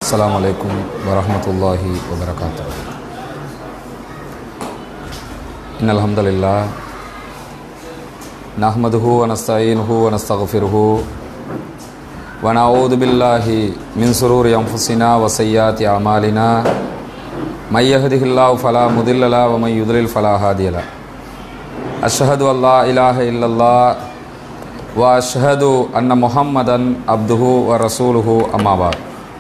السلام عليكم ورحمة الله وبركاته إن الحمد لله نحمده ونستعينه ونستغفره ونعوذ بالله من سرور أنفسنا وسيئات أعمالنا من يهده الله فلا مضل له ومن يضلل فلا هادي له أشهد أن لا إله إلا الله وأشهد أن محمدا عبده ورسوله أما بعد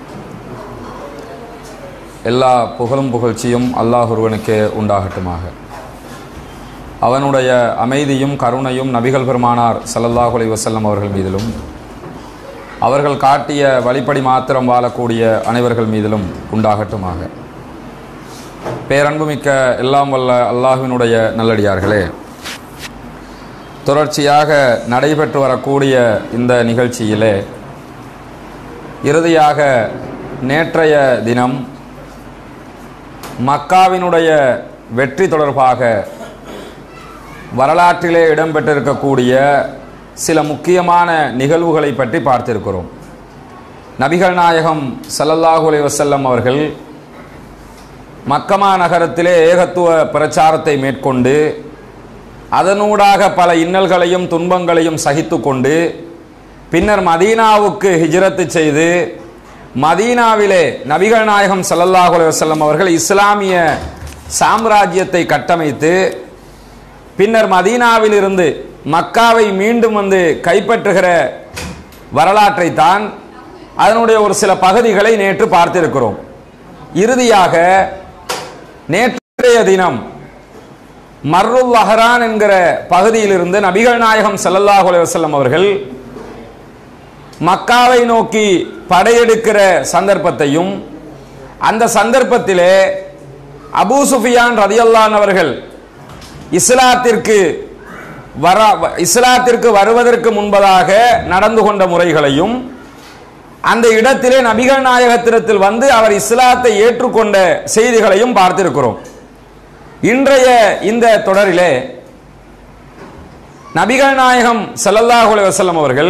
எல்லா புகழும் புகழ்ச்சியும் அல்லாஹ் ஒருவனுக்கே உண்டாகட்டுமாக அவனுடைய அமைதியும் கருணையும் நபிகள் பெருமானார் ஸல்லல்லாஹு அலைஹி வஸல்லம் அவர்கள் மீதிலும் அவர்கள் காட்டிய வழிப்படி மாத்திரம் வாழக்கூடிய அனைவர்கள் மீதிலும் உண்டாகட்டுமாக பேரன்புமிக்க எல்லாம் வல்ல அல்லாஹ்வினுடைய நல்லடியார்களே தொடர்ச்சியாக நடைபெற்று வரக்கூடிய இந்த நிகழ்ச்சியிலே இறுதியாக நேற்றைய தினம் மக்காவினுடைய வெற்றி தொடர்பாக வரலாற்றிலே இடம்பெற்றிருக்கக்கூடிய சில முக்கியமான நிகழ்வுகளை பற்றி பார்த்திருக்கிறோம் நபிகள் நாயகம் ஸல்லல்லாஹு அலைஹி வஸல்லம் அவர்கள் மக்கமா நகரத்திலே ஏகத்துவ பிரச்சாரத்தை மேற்கொண்டு அதனூடாக பல இன்னல்களையும் துன்பங்களையும் சகித்து கொண்டு பின்னர் மதீனாவுக்கு ஹிஜ்ரத்து செய்து மதீனாவிலே நபிகள் நாயகம் ஸல்லல்லாஹு அலைஹி வஸல்லம் அவர்கள் இஸ்லாமிய சாம்ராஜ்யத்தை கட்டமைத்து பின்னர் மதீனாவில் இருந்து மக்காவை மீண்டும் வந்து கைப்பற்றுகிற வரலாற்றை தான் அதனுடைய ஒரு சில பகுதிகளை நேற்று பார்த்திருக்கிறோம் இறுதியாக நேற்றைய தினம் மர்ருல் அஹரான் என்கிற பகுதியிலிருந்து நபிகள் நாயகம் ஸல்லல்லாஹு அலைஹி வஸல்லம் அவர்கள் மக்காவை நோக்கி படையெடுக்கிற சந்தர்ப்பத்தையும் அந்த சந்தர்ப்பத்திலே அபூ சுஃபியான் ரதியல்லான் அவர்கள் இஸ்லாத்திற்கு வர இஸ்லாத்திற்கு வருவதற்கு முன்பதாக நடந்து கொண்ட முறைகளையும் அந்த இடத்திலே நபிகள் நாயகத்திடத்தில் வந்து அவர் இஸ்லாத்தை ஏற்றுக்கொண்ட செய்திகளையும் பார்த்திருக்கிறோம் இன்றைய இந்த தொடரிலே நபிகள் நாயகம் ஸல்லல்லாஹு அலைஹி வஸல்லம் அவர்கள்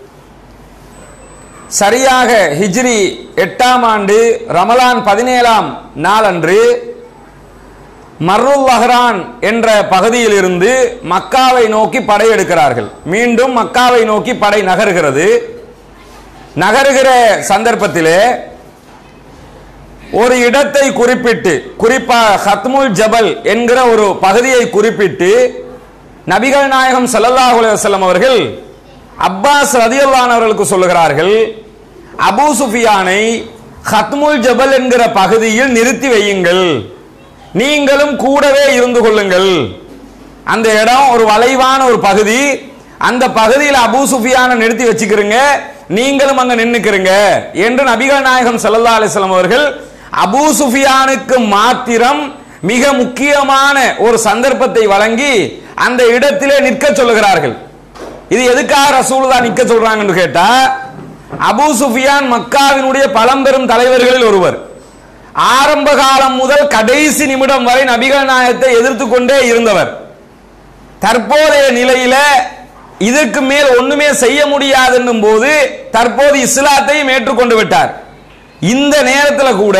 சரியாக ஹிஜ்ரி எட்டாம் ஆண்டு ரமலான் பதினேழாம் நாளன்று மர்ருல் அஹ்ரான் என்ற பகுதியில் இருந்து மக்காவை நோக்கி படையெடுக்கிறார்கள் மீண்டும் மக்காவை நோக்கி படை நகருகிறது நகருகிற சந்தர்ப்பத்திலே ஒரு இடத்தை குறிப்பிட்டு குறிப்பாக ஹத்முல் ஜபல் என்கிற ஒரு பகுதியை குறிப்பிட்டு நபிகள் நாயகம் ஸல்லல்லாஹு அலைஹி வஸல்லம் அவர்கள் அப்பாஸ் ரதியுல்லான் அவர்களுக்கு சொல்லுகிறார்கள் அபூ சுஃபியானை ஹத்முல் ஜபல் என்கிற பகுதியில் நிறுத்தி வையுங்கள் நீங்களும் கூடவே இருந்து கொள்ளுங்கள் அந்த இடம் ஒரு வளைவான ஒரு பகுதி அந்த பகுதியில் அபூ சுஃபியானை நிறுத்தி வச்சுக்கிறீங்க நீங்களும் அங்க நின்னுக்கிறீங்க என்று நபிகள் நாயகம் ஸல்லல்லாஹு அலைஹி வஸல்லம் அவர்கள் அபூ சுஃபியானுக்கு மாத்திரம் மிக முக்கியமான ஒரு சந்தர்ப்பத்தை வழங்கி அந்த இடத்திலே நிற்க சொல்லுகிறார்கள் இது எதுக்காக ரசூலுல்லா நிக்க சொல்றாங்கன்னு கேட்டா அபூ சுஃபியான் மக்காவினுடைய பழம்பெரும் தலைவர்களில் ஒருவர் ஆரம்ப காலம் முதல் கடைசி நிமிடம் வரை நபிகள் நாயகத்தை எதிர்த்து கொண்டே இருந்தவர் தற்போதைய நிலையில இதற்கு மேல் ஒண்ணுமே செய்ய முடியாது என்னும் போது தற்போது இஸ்லாத்தையும் ஏற்றுக்கொண்டு விட்டார் இந்த நேரத்தில் கூட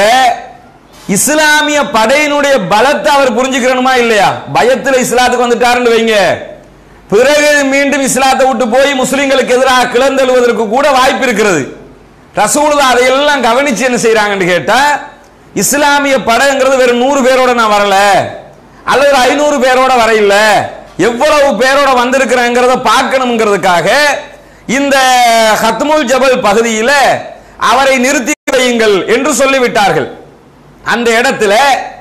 இஸ்லாமிய படையினுடைய பலத்தை அவர் புரிஞ்சுக்கிறணுமா இல்லையா பயத்தில் இஸ்லாத்துக்கு வந்துட்டாருன்னு வைங்க பிறகு மீண்டும் இஸ்லாத்தை விட்டு போய் முஸ்லிம்களுக்கு எதிராக கிளந்தெழுவதற்கு கூட வாய்ப்பு இருக்கிறது ரசூலுல்லா அதையெல்லாம் கவனிச்சு என்ன செய்யறாங்கன்னு கேட்டா இஸ்லாமிய படைங்கிறது வெறும் நூறு பேரோட நான் வரல அல்லது ஐநூறு பேரோட வரையில எவ்வளவு பேரோட வந்திருக்கிறேங்கிறத பார்க்கணுங்கிறதுக்காக இந்த ஹத்முல் ஜபல் பகுதியில் அவரை நிறுத்தி வையுங்கள் என்று சொல்லிவிட்டார்கள் அந்த இடத்துல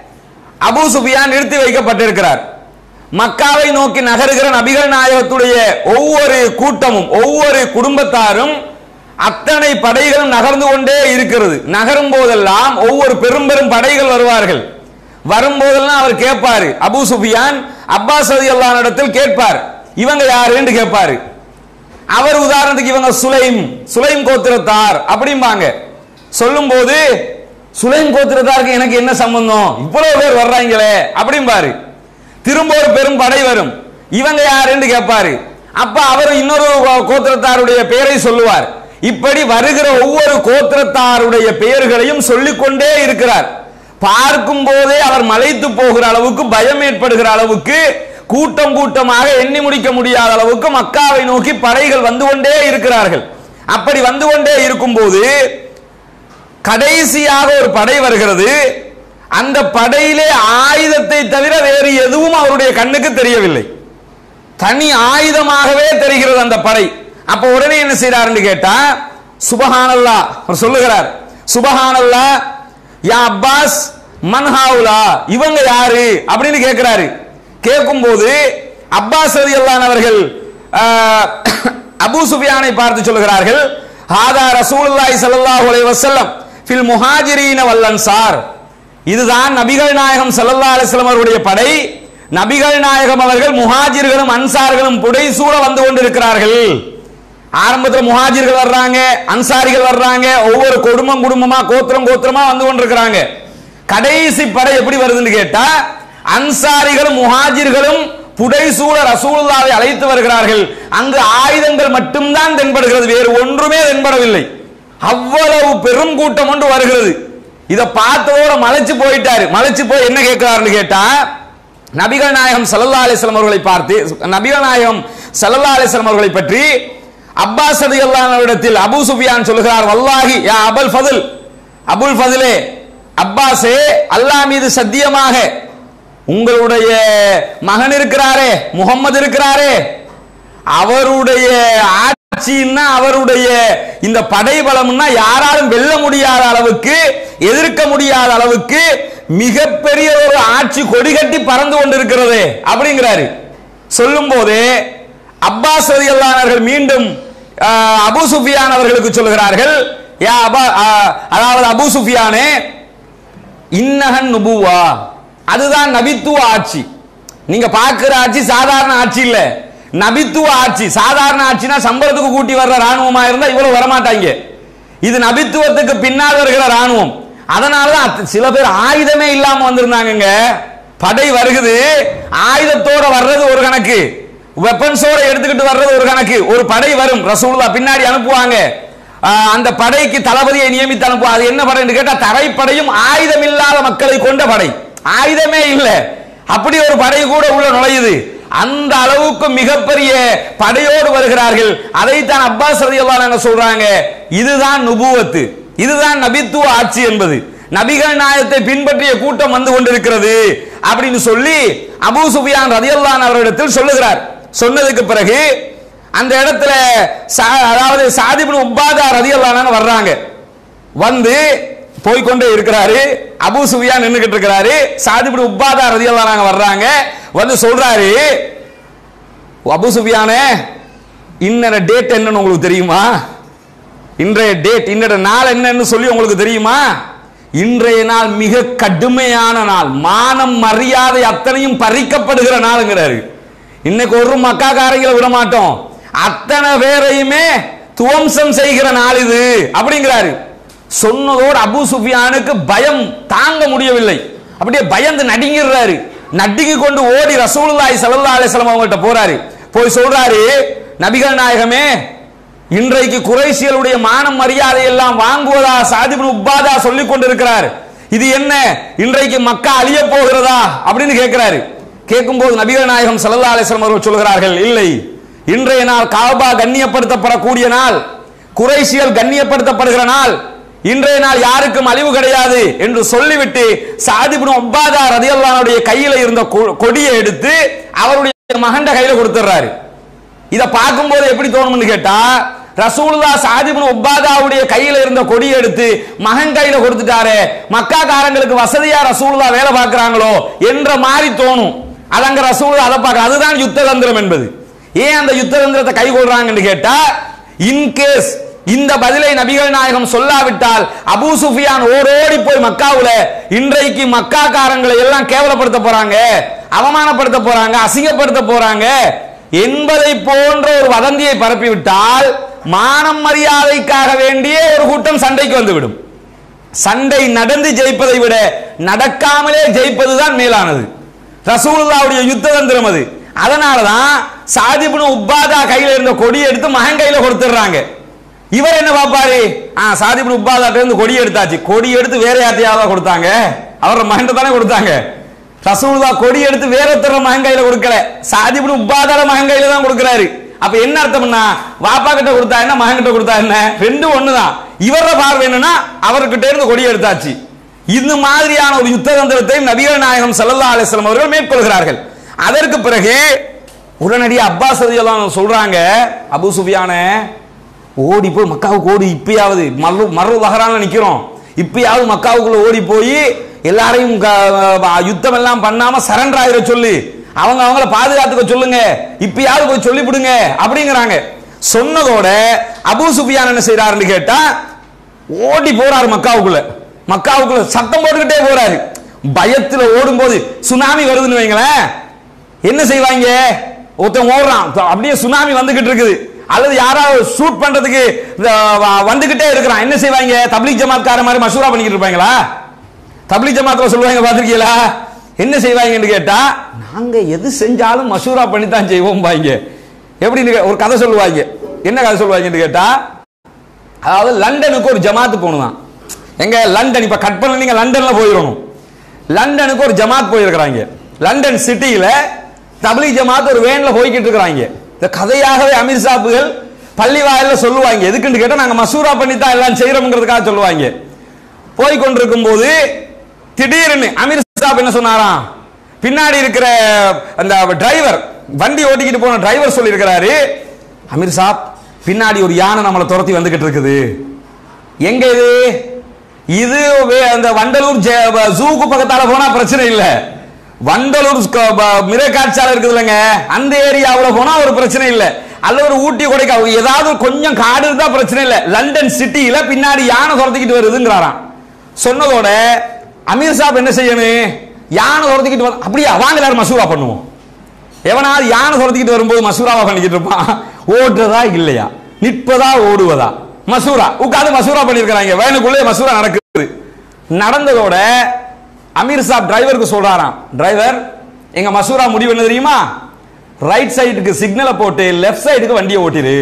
அபூ சுஃபியான் நிறுத்தி வைக்கப்பட்டிருக்கிறார் மக்காவை நோக்கி நகருகிற நபிகள் நாயகத்துடைய ஒவ்வொரு கூட்டமும் ஒவ்வொரு குடும்பத்தாரும் அத்தனை படைகளும் நகர்ந்து கொண்டே இருக்கிறது நகரும் போதெல்லாம் ஒவ்வொரு பெரும் பெரும் படைகள் வருவார்கள் வரும்போதெல்லாம் அவர் கேட்பாரு அபூ சுஃபியான் அப்பாஸ் ரதி இடத்தில் கேட்பார் இவங்க யாருன்னு கேட்பாரு அவர் உதாரணத்துக்கு இவங்க சுலைம் சுலைம் கோத்திரத்தார் அப்படிம்பாங்க சொல்லும்போது சுலைம் கோத்திரத்தாருக்கு எனக்கு என்ன சம்பந்தம் இவ்வளவு பேர் வர்றாங்களே அப்படிம்பாரு திரும்ப ஒரு பெரும் படை வரும் இவங்க யாருன்னு கேட்பாரு அப்ப அவர் இன்னொரு கோத்திரத்தாருடைய பெயரை சொல்லுவார் இப்படி வருகிற ஒவ்வொரு கோத்திரத்தாருடைய பெயர்களையும் சொல்லிக்கொண்டே இருக்கிறார் பார்க்கும் போதே அவர் மலைத்து போகிற அளவுக்கு பயம் ஏற்படுகிற அளவுக்கு கூட்டம் கூட்டமாக எண்ணி முடிக்க முடியாத அளவுக்கு மக்காவை நோக்கி படைகள் வந்து கொண்டே இருக்கிறார்கள் அப்படி வந்து கொண்டே இருக்கும்போது கடைசியாக ஒரு படை வருகிறது அந்த படையிலே ஆயுதத்தை தவிர வேறு எதுவும் அவருடைய கண்ணுக்கு தெரியவில்லை தனி ஆயுதமாகவே தெரிகிறது அந்த படை அப்ப உடனே என்ன செய்யறாருன்னு கேட்டா சுபஹானல்லா அவர் சொல்லுகிறார் சுபஹானல்லா யா அப்பாஸ் மன்ஹாவுலா இவங்க யாரு அப்படின்னு கேட்கிறாரு கேட்கும்போது அப்பாஸ் ரலியல்லாஹு அவர்கள் ஆஹ், அபூ சுஃபியானை பார்த்து சொல்லுகிறார்கள் ஹாதா ரசூலுல்லாஹி ஸல்லல்லாஹு அலைஹி வஸல்லம் ஃபில் முஹாஜிரீன வல் அன்சார் இதுதான் நபிகள் நாயகம் ஸல்லல்லாஹு அலைஹி வஸல்லம் அவருடைய படை நபிகள் நாயகம் அவர்கள் முஹாஜிர்களும் அன்சார்களும் புடைசூழ வந்து கொண்டிருக்கிறார்கள் ஆரம்பத்தில் முஹாஜிர்கள் வர்றாங்க அன்சாரிகள் வர்றாங்க ஒவ்வொரு குடும்பம் குடும்பமா கோத்திரம் கோத்திரமா வந்து கொண்டிருக்கிறாங்க கடைசி படை எப்படி வருதுன்னு கேட்டா அன்சாரிகளும் முஹாஜிர்களும் புடைசூழ ரசூலுல்லாவை அழைத்து வருகிறார்கள் அங்கு ஆயுதங்கள் மட்டும்தான் தென்படுகிறது வேறு ஒன்றுமே தென்படவில்லை அவ்வளவு பெரும் கூட்டம் ஒன்று வருகிறது இதை பார்த்ததோட மலைச்சு போயிட்டாரு மலைச்சு போய் என்ன கேட்கிறாருன்னு கேட்டா நபிகள் நாயகம் ஸல்லல்லாஹு அலைஹி வஸல்லம் அவர்களை பார்த்து நபிகள் நாயகம் ஸல்லல்லாஹு அலைஹி வஸல்லம் அவர்களை பற்றி அப்பாஸ் ரலியல்லாஹு இடத்தில் அபூ சுஃபியான் சொல்லுகிறார் வல்லாஹி யா அபுல் ஃபதுல் அபுல் ஃபதுலே அப்பாஸே அல்லாஹ் மீது சத்தியமாக உங்களுடைய மகன் இருக்கிறாரே முகம்மது இருக்கிறாரே அவருடைய ஆட்சின்னா அவருடைய இந்த படை பலம்னா யாராலும் வெல்ல முடியாத அளவுக்கு எதிர்க்க முடியாத அளவுக்கு மிகப்பெரிய ஒரு ஆட்சி கொடிகட்டி பறந்து கொண்டிருக்கிறது அப்படிங்கிறாரு சொல்லும் போதே அப்பாஸ் ரலியல்லாஹு மீண்டும் ஆஹ், அபூ சுஃபியான் அவர்களுக்கு சொல்லுகிறார்கள் யா அபா ஆஹ், அதாவது அபூ சுஃபியானே இன்னகன் நுபுவா அதுதான் நபித்துவ ஆட்சி நீங்க பார்க்கிற ஆட்சி சாதாரண ஆட்சி இல்ல நபித்துவ ஆட்சி சாதாரண ஆட்சினா சம்பளத்துக்கு கூட்டி வர்ற ராணுவமா இருந்தா இவ்வளவு வரமாட்டாங்க இது நபித்துவத்துக்கு பின்னால் வருகிற ராணுவம் அதனாலதான் அத்த- சில பேர் ஆயுதமே இல்லாம வந்திருந்தாங்கங்க படை வருகுது ஆயுதத்தோட வர்றது ஒரு கணக்கு வெப்பன்ஸோட எடுத்துக்கிட்டு வர்றது ஒரு கணக்கு ஒரு படை வரும் ரசூலுல்லா பின்னாடி அனுப்புவாங்க ஆஹ், அந்த படைக்கு தளபதியை நியமித்து அனுப்புவோம் அது என்ன படைன்னு கேட்டா தரைப்படையும் ஆயுதம் இல்லாத மக்களை கொண்ட படை ஆயுதமே இல்ல அப்படி ஒரு படை கூட உள்ள நுழையுது அந்த அளவுக்கு மிகப்பெரிய படையோடு வருகிறார்கள் அதைத்தான் அப்பாஸ் ரலியல்லாஹு அன்ஹு சொல்றாங்க இதுதான் நுபுவத்து இதுதான் நபித்துவ ஆட்சி என்பது நபிகள் நாயகத்தை பின்பற்றிய கூட்டம் வந்து கொண்டிருக்கிறது அப்படின்னு சொல்லி அபூ சுஃபியான் ரதியல்லான் அவரிடத்தில் சொல்லுகிறார் சொன்னதுக்கு பிறகு அந்த இடத்துல சா- அதாவது சாதிபின் உப்பாதா ரதியல்லான வர்றாங்க வந்து போய்க்கொண்டே இருக்கிறாரு அபூ சுஃபியான் நின்னுகிட்டு இருக்கிறாரு சாதிபின் உப்பாதா ரதியல்லான வர்றாங்க வந்து சொல்றாரு அபூ சுஃபியானே இன்னர டேட் என்னன்னு உங்களுக்கு தெரியுமா இன்றைய டேட் இன்றைய நாள் என்னன்னு சொல்லி உங்களுக்கு தெரியுமா இன்றைய நாள் மிக கடுமையான நாள் மானம் மரியாதை அத்தனையும் பறிக்கப்படுகிற நாளுங்கிறாரு இன்னைக்கு ஒரு மக்காக்காரங்களை விட மாட்டோம் அத்தனை பேரையுமே துவம்சம் செய்கிற நாள் இது அப்படிங்கிறாரு சொன்னதோடு அபூ சுஃபியானுக்கு பயம் தாங்க முடியவில்லை அப்படியே பயந்து நடுங்கிறாரு நடுங்கி கொண்டு ஓடி ரசூலுல்லாஹி ஸல்லல்லாஹு அலைஹி வஸல்லம் அவங்கள்ட்ட போறாரு போய் சொல்றாரு நபிகள் நாயகமே இன்றைக்கு குறைசியலுடைய மானம் மரியாதை எல்லாம் வாங்குவதா சாதிபின் உப்பாதா சொல்லிக் கொண்டிருக்கிறார் இது என்ன இன்றைக்கு மக்கா அழிய போகிறதா அப்படின்னு கேட்கிறாரு கேட்கும்போது நபிகள் நாயகம் ஸல்லல்லாஹு அலைஹி வஸல்லம் அவர்கள் சொல்கிறார்கள் இல்லை இன்றைய நாள் காபா கண்ணியப்படுத்தப்படக்கூடிய நாள் குறைசியல் கண்ணியப்படுத்தப்படுகிற நாள் இன்றைய நாள் யாருக்கும் அழிவு கிடையாது என்று சொல்லிவிட்டு சாதிபின் உப்பாதா ரதியல்லானுடைய கையில இருந்த கொ- கொடியை எடுத்து அவருடைய மகண்ட கையில கொடுத்துறாரு இத பார்க்கும்போது எப்படி தோணும்னு கேட்டா ரசூலுல்லா சாதிபின் உப்பாதாவுடைய கையில இருந்த கொடியை எடுத்து மகன் கையில கொடுத்துட்டாரு மக்காக்காரங்களுக்கு வசதியா ரசூலுல்லா வேலை பார்க்கறாங்களோ என்ற மாதிரி தோணும் அதங்க ரசூலுல்லா அதை பார்க்க அதுதான் யுத்த தந்திரம் என்பது ஏன் அந்த யுத்த தந்திரத்தை கை கொள்றாங்கன்னு கேட்டா இன்கேஸ் இந்த பதிலை நபிகள் நாயகம் சொல்லாவிட்டால் அபூ சுஃபியான் ஓடோடி போய் மக்காவுல இன்றைக்கு மக்காக்காரங்களை எல்லாம் கேவலப்படுத்த போறாங்க அவமானப்படுத்த போறாங்க அசிங்கப்படுத்த போறாங்க என்பதை போன்ற ஒரு வதந்தியை பரப்பிவிட்டால் மானம் மரியாதைக்காக வேண்டிய ஒரு கூட்டம் சண்டைக்கு வந்துவிடும் சண்டை நடந்து ஜெயிப்பதை விட நடக்காமலே ஜெயிப்பதுதான் மேலானது ரசூலுல்லாவுடைய யுத்த தந்திரம் அது அதனாலதான் சாதிபுனு உப்பாதா கையில இருந்த கொடியை எடுத்து மகன் கையில கொடுத்துடுறாங்க இவர் என்ன பாப்பாரு ஆ சாதிபுன் உப்பாதாட்ட இருந்து கொடி எடுத்தாச்சு கொடி எடுத்து வேற யார்ட்டையாவது கொடுத்தாங்க அவரோட மகன் தானே கொடுத்தாங்க ரசூலுல்லா கொடி எடுத்து வேற ஒருத்தர் மகன் கையில கொடுக்கல சாதிபுன் உப்பாதார மகன் கையில தான் கொடுக்கறாரு அப்ப என்ன அர்த்தம்னா வாப்பா கிட்ட கொடுத்தா என்ன மகன் கிட்ட கொடுத்தா என்ன ரெண்டும் ஒண்ணுதான் இவரோட பார்வை என்னன்னா அவர்கிட்ட இருந்து கொடி எடுத்தாச்சு இந்த மாதிரியான ஒரு யுத்த தந்திரத்தை நபிகள் நாயகம் ஸல்லல்லாஹு அலைஹி வஸல்லம் அவர்கள் மேற்கொள்கிறார்கள் அதற்கு பிறகு உடனடியாக அப்பாஸ் ரலியல்லாஹு சொல்றாங்க அபூ சுஃபியானே ஓடி போய் மக்காவுக்கு ஓடி இப்பயாவது மறு மறு வகரான நிக்கிறோம் இப்பயாவது மக்காவுக்குள்ள ஓடி போய் எல்லாரையும் க- யுத்தம் எல்லாம் பண்ணாம சரண்டர் ஆயிர சொல்லு அவங்க அவங்கள பாதுகாத்துக்க சொல்லுங்க இப்பயாவது போய் சொல்லிவிடுங்க அப்படிங்கிறாங்க சொன்னதோட அபூ சுஃபியான் என்ன செய்யறாருன்னு கேட்டா ஓடி போறாரு மக்காவுக்குள்ள மக்காவுக்குள்ள சத்தம் போட்டுக்கிட்டே போறாரு பயத்துல ஓடும்போது சுனாமி வருதுன்னு வைங்களேன் என்ன செய்வாங்க ஒருத்தன் ஓடுறான் அப்படியே சுனாமி வந்துகிட்டு இருக்குது அல்லது யாராவது ஷூட் பண்றதுக்கு இந்த வ- வந்துகிட்டே இருக்கிறான் என்ன செய்வாங்க தப்லீக் ஜமாத்கார மாதிரி மசூரா பண்ணிக்கிட்டு இருப்பாங்களா தப்லீக் ஜமாத்ல சொல்லுவாங்க பாத்திருக்கீங்களா என்ன செய்வாங்கன்னு கேட்டா நாங்க எது செஞ்சாலும் மசூரா பண்ணி தான் செய்வோம் பாங்க எப்படின்னு கே- ஒரு கதை சொல்லுவாங்க என்ன கதை சொல்லுவாங்கன்னு கேட்டா அதாவது லண்டனுக்கு ஒரு ஜமாத்து போகணும் எங்க லண்டன் இப்ப கட் பண்ண நீங்க லண்டன்ல போயிடணும் லண்டனுக்கு ஒரு ஜமாத் போயிருக்கிறாங்க லண்டன் சிட்டியில தபிலி ஜமாத் ஒரு வேன்ல போய்கிட்டு இருக்கிறாங்க இந்த கதையாகவே அமீர் சாப்புகள் பள்ளி வாயில சொல்லுவாங்க எதுக்குன்னு கேட்டா நாங்க மசூரா பண்ணி தான் எல்லாம் செய்யறோம்ங்கிறதுக்காக சொல்லுவாங்க போய் கொண்டிருக்கும் போது திடீர்னு அமீர் சாப் என்ன சொன்னாராம் பின்னாடி இருக்கிற அந்த டிரைவர் வண்டி ஓட்டிக்கிட்டு போன டிரைவர் சொல்லியிருக்கிறாரு அமீர் சாப் பின்னாடி ஒரு யானை நம்மளை துரத்தி வந்துகிட்டு இருக்குது எங்க இது இது வே- அந்த வண்டலூர் ஜூக்கு பக்கத்தால போனா பிரச்சனை இல்ல வண்டலூர் ஸ்க- ப- மிருகக்காட்சியால இருக்குது இல்லைங்க அந்த ஏரியாவுல போனா ஒரு பிரச்சனை இல்ல அல்ல ஒரு ஊட்டி கொடைக்கா ஏதாவது கொஞ்சம் காடு இருந்தா பிரச்சனை இல்ல லண்டன் சிட்டியில பின்னாடி யானை துரத்திக்கிட்டு வருதுங்கிறாராம் சொன்னதோட அமீர் சாப் என்ன செய்யணும் யானை துரத்திக்கிட்டு வந்து அப்படியா வாங்க எல்லாரும் மசூரா பண்ணுவோம் எவனாவது யானை துரத்திக்கிட்டு வரும்போது மசூராவா பண்ணிக்கிட்டு இருப்பான் ஓடுறதா இல்லையா நிற்பதா ஓடுவதா மசூரா உட்காந்து மசூரா பண்ணிருக்கிறாங்க வேனுக்குள்ளே மசூரா நடக்குது நடந்ததோட அமீர் சாப் டிரைவருக்கு சொல்றாராம் டிரைவர் எங்க மசூரா முடிவு என்ன தெரியுமா ரைட் சைடுக்கு சிக்னலை போட்டு லெஃப்ட் சைடுக்கு வண்டியை ஓட்டிரு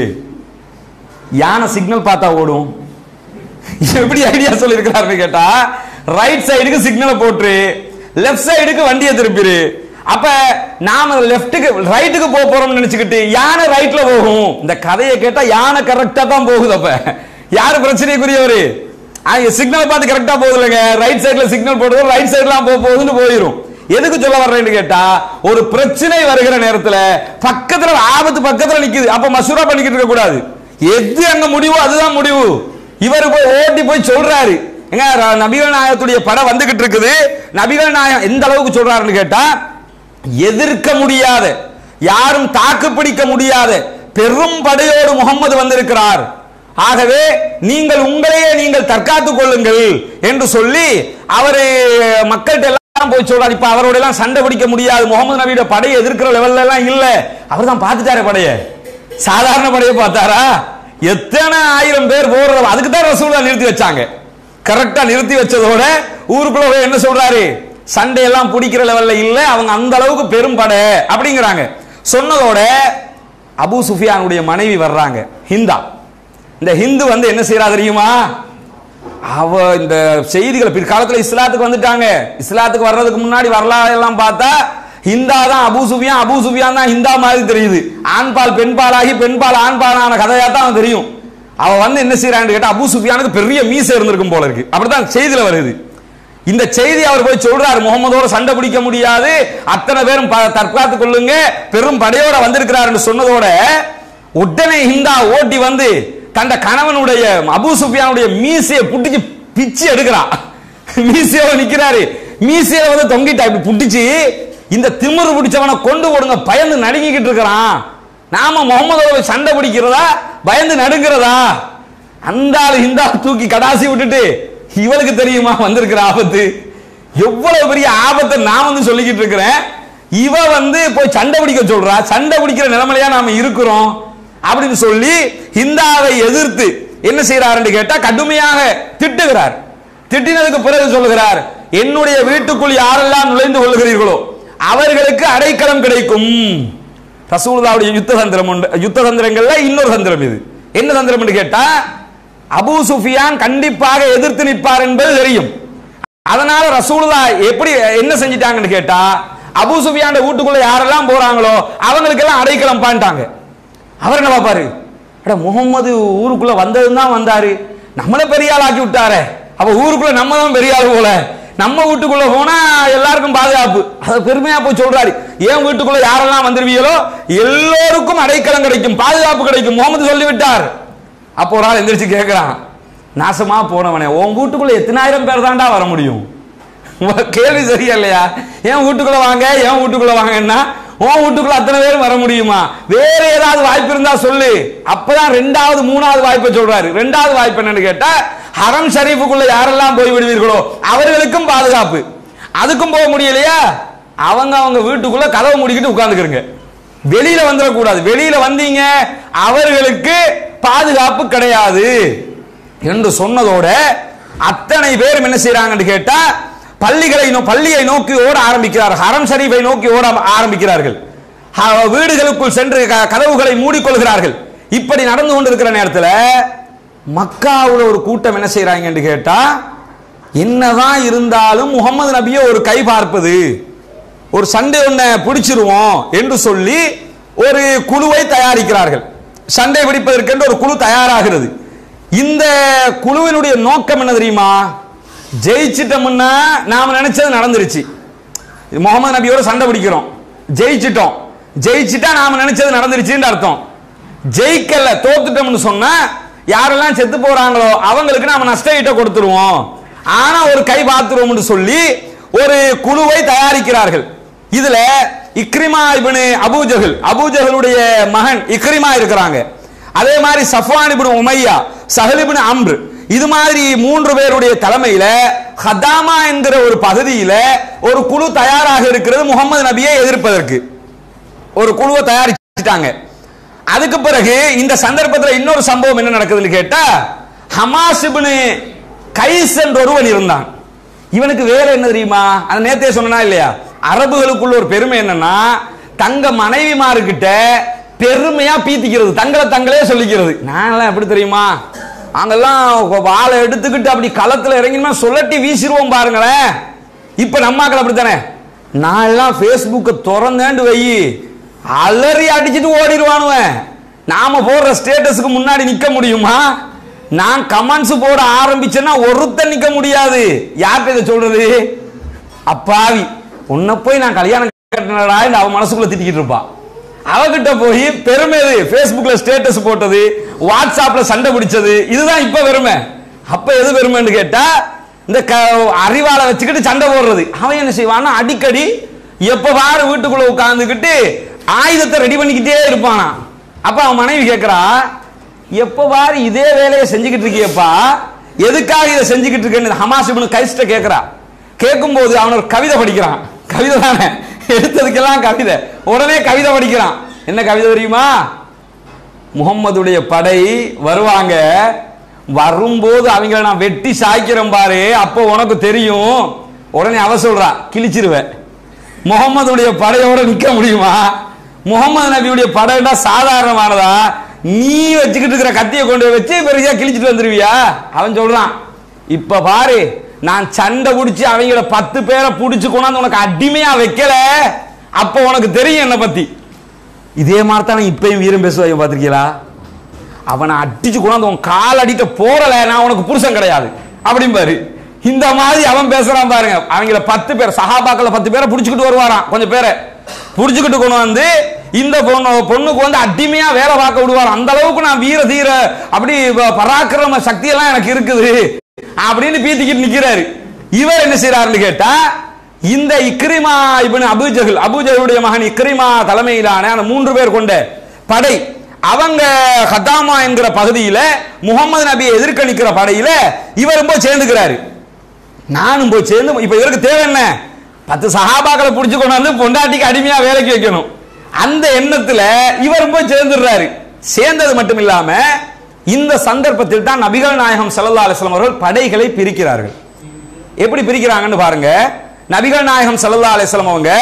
யானை சிக்னல் பார்த்தா ஓடும் எப்படி ஐடியா சொல்லியிருக்கிறாருன்னு கேட்டா ரைட் சைடுக்கு சிக்னலை போட்டு லெஃப்ட் சைடுக்கு வண்டியை திருப்பிரு அப்ப நாம லெஃப்ட்டுக்கு ரைட்டுக்கு போக போறோம்னு நினைச்சுக்கிட்டு யானை ரைட்ல போகும் இந்த கதையை கேட்டா யானை கரெக்டா தான் போகுது அப்ப யாரு பிரச்சனைக்குரியவரு சிக்னல் பார்த்து கரெக்டா போகுது இல்லைங்க ரைட் சைடுல சிக்னல் போடுறது ரைட் சைடுலாம் போக போகுதுன்னு போயிடும் எதுக்கு சொல்ல வர்றேன்னு கேட்டா ஒரு பிரச்சனை வருகிற நேரத்துல பக்கத்துல ஆபத்து பக்கத்துல நிக்குது அப்ப மசூரா பண்ணிக்கிட்டு இருக்க கூடாது எது அங்க முடிவோ அதுதான் முடிவு இவர் போய் ஓட்டி போய் சொல்றாரு எங்க ர- நபிகள் நாயகத்துடைய படம் வந்துகிட்டு இருக்குது நபிகள் நாயகம் எந்த அளவுக்கு சொல்றாருன்னு கேட்டா எதிர்க்க முடியாத யாரும் தாக்கு பிடிக்க முடியாத பெரும் படையோடு முகம்மது வந்திருக்கிறார் ஆகவே நீங்கள் உங்களையே நீங்கள் தற்காத்துக் கொள்ளுங்கள் என்று சொல்லி அவரு மக்கள்கிட்ட எல்லாம் போய் சொல்றாரு இப்ப அவரோட எல்லாம் சண்டை பிடிக்க முடியாது முகமது நபியோட படையை எதிர்க்கிற லெவல்ல எல்லாம் இல்ல அவர் தான் பார்த்துட்டாரு படையை சாதாரண படையை பார்த்தாரா எத்தனை ஆயிரம் பேர் போடுற அதுக்கு தான் ரசூலா நிறுத்தி வச்சாங்க கரெக்டா நிறுத்தி வச்சதோட ஊருக்குள்ள போய் என்ன சொல்றாரு சண்டை எல்லாம் பிடிக்கிற லெவல்ல இல்ல அவங்க அந்த அளவுக்கு பெரும் படை அப்படிங்கிறாங்க சொன்னதோட அபூ சுஃபியானுடைய மனைவி வர்றாங்க ஹிந்தா இந்த ஹிந்து வந்து என்ன செய்யறா தெரியுமா அவ இந்த செய்திகளை பிற்காலத்துல இஸ்லாத்துக்கு வந்துட்டாங்க இஸ்லாத்துக்கு வர்றதுக்கு முன்னாடி வரலாறு எல்லாம் பார்த்தா ஹிந்தா தான் அபூ சுஃபியான் அபூ சுஃபியான் தான் ஹிந்தா மாதிரி தெரியுது ஆண்பால் பெண்பாலாகி பெண்பால் ஆண்பாலான கதையா தான் தெரியும் அவ வந்து என்ன செய்யறான்னு கேட்டா அபூ சுஃபியானுக்கு பெரிய மீசை இருந்திருக்கும் போல இருக்கு அப்படிதான் செய்தியில வருது இந்த செய்தி அவர் போய் சொல்றாரு முகமதோட சண்டை பிடிக்க முடியாது அத்தனை பேரும் ப- தற்காத்துக் கொள்ளுங்க பெரும் படையோட வந்திருக்கிறார் சொன்னதோட உடனே ஹிந்தா ஓட்டி வந்து தந்த கணவனுடைய அபூ சுஃபியானுடைய மீசையை புட்டிச்சு பிச்சு எடுக்கிறா மீசையோட நிக்கிறாரு மீசையில வந்து தொங்கிட்டா இப்படி புட்டிச்சு இந்த திமிரு பிடிச்சவனை கொண்டு ஓடுங்க பயந்து நடுங்கிக்கிட்டு இருக்கிறான் நாம முகமதோட சண்டை பிடிக்கிறதா பயந்து நடுங்கிறதா அந்த ஆளு இந்த ஆளு தூக்கி கடாசி விட்டுட்டு இவளுக்கு தெரியுமா வந்திருக்கிற ஆபத்து எவ்வளவு பெரிய ஆபத்தை நான் வந்து சொல்லிக்கிட்டு இருக்கிறேன் இவ வந்து போய் சண்டை பிடிக்க சொல்றா சண்டை பிடிக்கிற நிலைமையா நாம இருக்கிறோம் அப்படின்னு சொல்லி ஹிந்தாவை எதிர்த்து என்ன செய்யறாருன்னு கேட்டா கடுமையாக திட்டுகிறார் திட்டினதுக்கு பிறகு சொல்லுகிறார் என்னுடைய வீட்டுக்குள் யாரெல்லாம் நுழைந்து கொள்கிறீர்களோ அவர்களுக்கு அடைக்கலம் கிடைக்கும் ரசூலுல்லாவுடைய யுத்த தந்திரம் உண்டு யுத்த தந்திரங்கள்ல இன்னொரு தந்திரம் இது என்ன தந்திரம் கேட்டா அபூ சுஃபியான் கண்டிப்பாக எதிர்த்து நிற்பார் என்பது தெரியும் அதனால ரசூலுல்லா எப்படி என்ன செஞ்சிட்டாங்கன்னு கேட்டா அபூ சுஃபியான் வீட்டுக்குள்ள யாரெல்லாம் போறாங்களோ அவங்களுக்கெல்லாம் அடைக்கலம் பாண்டாங்க அவர் என்ன பாப்பாரு அட முகம்மது ஊருக்குள்ள வந்ததும் தான் வந்தாரு நம்மள பெரிய ஆள் ஆக்கி விட்டாரே அப்ப ஊருக்குள்ள நம்ம தான் பெரிய ஆள் போல நம்ம வீட்டுக்குள்ள போனா எல்லாருக்கும் பாதுகாப்பு அதை பெருமையா போய் சொல்றாரு ஏன் வீட்டுக்குள்ள யாரெல்லாம் வந்துருவீங்களோ எல்லோருக்கும் அடைக்கலம் கிடைக்கும் பாதுகாப்பு கிடைக்கும் முகமது சொல்லிவிட்டார் அப்போ ஒரு ஆள் எந்திரிச்சு கேட்கிறான் நாசமா போனவனே உன் வீட்டுக்குள்ள எத்தனாயிரம் பேர் தான்டா வர முடியும் உங்க கேள்வி சரியா இல்லையா ஏன் வீட்டுக்குள்ள வாங்க ஏன் வீட்டுக்குள்ள வாங்கன்னா உன் வீட்டுக்குள்ள அத்தனை பேரும் வர முடியுமா வேற ஏதாவது வாய்ப்பு இருந்தா சொல்லு அப்பதான் ரெண்டாவது மூணாவது வாய்ப்பை சொல்றாரு ரெண்டாவது வாய்ப்பு என்னன்னு கேட்டா ஹரம் ஷரீஃபுக்குள்ள யாரெல்லாம் போய் விடுவீர்களோ அவர்களுக்கும் பாதுகாப்பு அதுக்கும் போக முடியலையா அவங்க அவங்க வீட்டுக்குள்ள கதவை மூடிக்கிட்டு உட்கார்ந்துக்கிறங்க வெளியில வந்துடக்கூடாது வெளியில வந்தீங்க அவர்களுக்கு பாதுகாப்பு கிடையாது என்று சொன்னதோட அத்தனை பேரும் என்ன செய்யறாங்கன்னு கேட்டா பள்ளிகளை நோ- பள்ளியை நோக்கி ஓட ஆரம்பிக்கிறார்கள் ஹரம் ஷரீஃபை நோக்கி ஓட ஆரம்பிக்கிறார்கள் ஹ- வீடுகளுக்குள் சென்று க- கதவுகளை மூடிக்கொள்கிறார்கள் இப்படி நடந்து கொண்டிருக்கிற நேரத்தில் மக்காவுல ஒரு கூட்டம் என்ன செய்யறாங்கன்னு கேட்டா என்னதான் இருந்தாலும் முகமது நபியை ஒரு கை பார்ப்பது ஒரு சண்டை ஒன்றை பிடிச்சிருவோம் என்று சொல்லி ஒரு குழுவை தயாரிக்கிறார்கள் சண்டை பிடிப்பதற்கென்று ஒரு குழு தயாராகிறது இந்த குழுவினுடைய நோக்கம் என்ன தெரியுமா ஜெயிச்சிட்டோம்னா நாம நினைச்சது நடந்துருச்சு முகமது நபியோட சண்டை பிடிக்கிறோம் ஜெயிச்சிட்டோம் ஜெயிச்சிட்டா நாம நினைச்சது நடந்துருச்சுன்னு அர்த்தம் ஜெயிக்கல தோத்துட்டோம்னு சொன்னா யாரெல்லாம் செத்து போறாங்களோ அவங்களுக்கு நாம நஷ்ட ஈட்ட கொடுத்துருவோம் ஆனா ஒரு கை பார்த்துருவோம்னு சொல்லி ஒரு குழுவை தயாரிக்கிறார்கள் இதுல இக்ரிமா இப்னு அபூஜஹல் அபூஜஹலுடைய மகன் இக்ரிமா இருக்கிறாங்க அதே மாதிரி சஃப்வான் இப்னு உமையா சஹல் இப்னு அம்ர் இது மாதிரி மூன்று பேருடைய தலைமையில ஹதாமா என்கிற ஒரு பகுதியில ஒரு குழு தயாராக இருக்கிறது முகமது நபியை எதிர்ப்பதற்கு ஒரு குழுவை தயாரிச்சிட்டாங்க அதுக்கு பிறகு இந்த சந்தர்ப்பத்தில் இன்னொரு சம்பவம் என்ன நடக்குதுன்னு கேட்டா ஹமாஸ் இப்னு கைஸ் என்ற ஒருவன் இருந்தான் இவனுக்கு வேற என்ன தெரியுமா அது நேத்தே சொன்னா இல்லையா அரபுகளுக்குள்ள ஒரு பெருமை என்னன்னா தங்க மனைவிமார்கிட்ட பெருமையா பீத்திக்கிறது தங்களை தங்களே சொல்லிக்கிறது நான்லாம் எப்படி தெரியுமா அங்கெல்லாம் வாழை எடுத்துக்கிட்டு அப்படி களத்துல இறங்கினா சொல்லட்டி வீசிடுவோம் பாருங்களேன் இப்ப நம்மாக்கள் அப்படித்தானே நான் எல்லாம் ஃபேஸ்புக்கை திறந்தேண்டு வை அலறி அடிச்சிட்டு ஓடிடுவானுவன் நாம போடுற ஸ்டேட்டஸுக்கு முன்னாடி நிக்க முடியுமா நான் கமெண்ட்ஸ் போட ஆரம்பிச்சேன்னா ஒருத்தன் நிக்க முடியாது யார்கிட்ட இதை சொல்றது அப்பாவி உன்னை போய் நான் கல்யாணம் கட்டினடா அவன் மனசுக்குள்ள திட்டிக்கிட்டு இருப்பான் அவகிட்ட போய் பெருமை எது ஃபேஸ்புக்ல ஸ்டேட்டஸ் போட்டது வாட்ஸ்அப்ல சண்டை பிடிச்சது இதுதான் இப்ப பெருமை அப்ப எது பெருமைன்னு கேட்டா இந்த க- அறிவாளை வச்சுக்கிட்டு சண்டை போடுறது அவன் என்ன செய்வான்னா அடிக்கடி எப்ப பாரு வீட்டுக்குள்ள உட்கார்ந்துக்கிட்டு ஆயுதத்தை ரெடி பண்ணிக்கிட்டே இருப்பானா அப்ப அவன் மனைவி கேட்கிறா எப்ப பாரு இதே வேலையை செஞ்சுக்கிட்டு இருக்கியப்பா எதுக்காக இதை செஞ்சுக்கிட்டு இருக்கேன்னு ஹமாஸ் இப்னு கைஸ்ட கேட்கிறா கேட்கும்போது அவன் ஒரு கவிதை படிக்கிறான் கவிதை தானே எடுத்ததுக்கெல்லாம் கவிதை உடனே கவிதை படிக்கிறான் என்ன கவிதை தெரியுமா முகம்மதுடைய படை வருவாங்க வரும்போது அவங்கள நான் வெட்டி சாய்க்கிறேன் பாரு அப்போ உனக்கு தெரியும் உடனே அவ சொல்றா கிழிச்சிருவேன் முகம்மதுடைய படையோட நிக்க முடியுமா முகமது நபியுடைய படைடா சாதாரணமானதா நீ வச்சுக்கிட்டு இருக்கிற கத்தியை கொண்டு போய் வச்சு பெருசா கிழிச்சிட்டு வந்துருவியா அவன் சொல்றான் இப்ப பாரு நான் சண்டை பிடிச்சி அவங்கள பத்து பேரை பிடிச்சு கொண்டாந்து உனக்கு அடிமையா வைக்கல அப்ப உனக்கு தெரியும் என்ன பத்தி இதே மாதிரி தானே இப்பயும் வீரம் பேசுவாங்க பார்த்திருக்கீங்களா அவனை அடிச்சு கொண்டாந்து உன் கால் அடிக்க போறல நான் உனக்கு புருஷன் கிடையாது அப்படிம்பாரு இந்த மாதிரி அவன் பேசுறான் பாருங்க அவங்கள பத்து பேர் சஹாபாக்கள பத்து பேரை புடிச்சுக்கிட்டு வருவாராம் கொஞ்சம் பேரை புடிச்சுக்கிட்டு கொண்டு வந்து இந்த பொண்ணு பொண்ணுக்கு வந்து அடிமையா வேலை பார்க்க விடுவார் அந்த அளவுக்கு நான் வீர தீர அப்படி ப- பராக்கிரம சக்தி எல்லாம் எனக்கு இருக்குது அப்படின்னு பீத்திக்கிட்டு நிக்கிறாரு இவர் என்ன செய்யறாருன்னு கேட்டா இந்த இக்ரிமா இப்னு அபூஜஹல் அபூஜஹலுடைய மகன் இக்ரிமா தலைமையிலான அந்த மூன்று பேர் கொண்ட படை அவங்க ஹதாமா என்கிற பகுதியில முகமது நபியை எதிர்க்க நிக்கிற படையில இவரும் போய் சேர்ந்துக்கிறாரு நானும் போய் சேர்ந்து இப்ப இவருக்கு தேவை என்ன பத்து சஹாபாக்களை புடிச்சு கொண்டாந்து பொண்டாட்டிக்கு அடிமையா வேலைக்கு வைக்கணும் அந்த எண்ணத்துல இவரும் போய் சேர்ந்துடுறாரு சேர்ந்தது மட்டும் இல்லாம இந்த சந்தர்ப்பத்தில் தான் நபிகள் நாயகம் ஸல்லல்லாஹு அலைஹி வஸல்லம் அவர்கள் படைகளை பிரிக்கிறார்கள் எப்படி பிரிக்கிறாங்கன்னு பாருங்க நபிகள் நாயகம் ஸல்லல்லாஹு அலைஹி வஸல்லம் அவங்க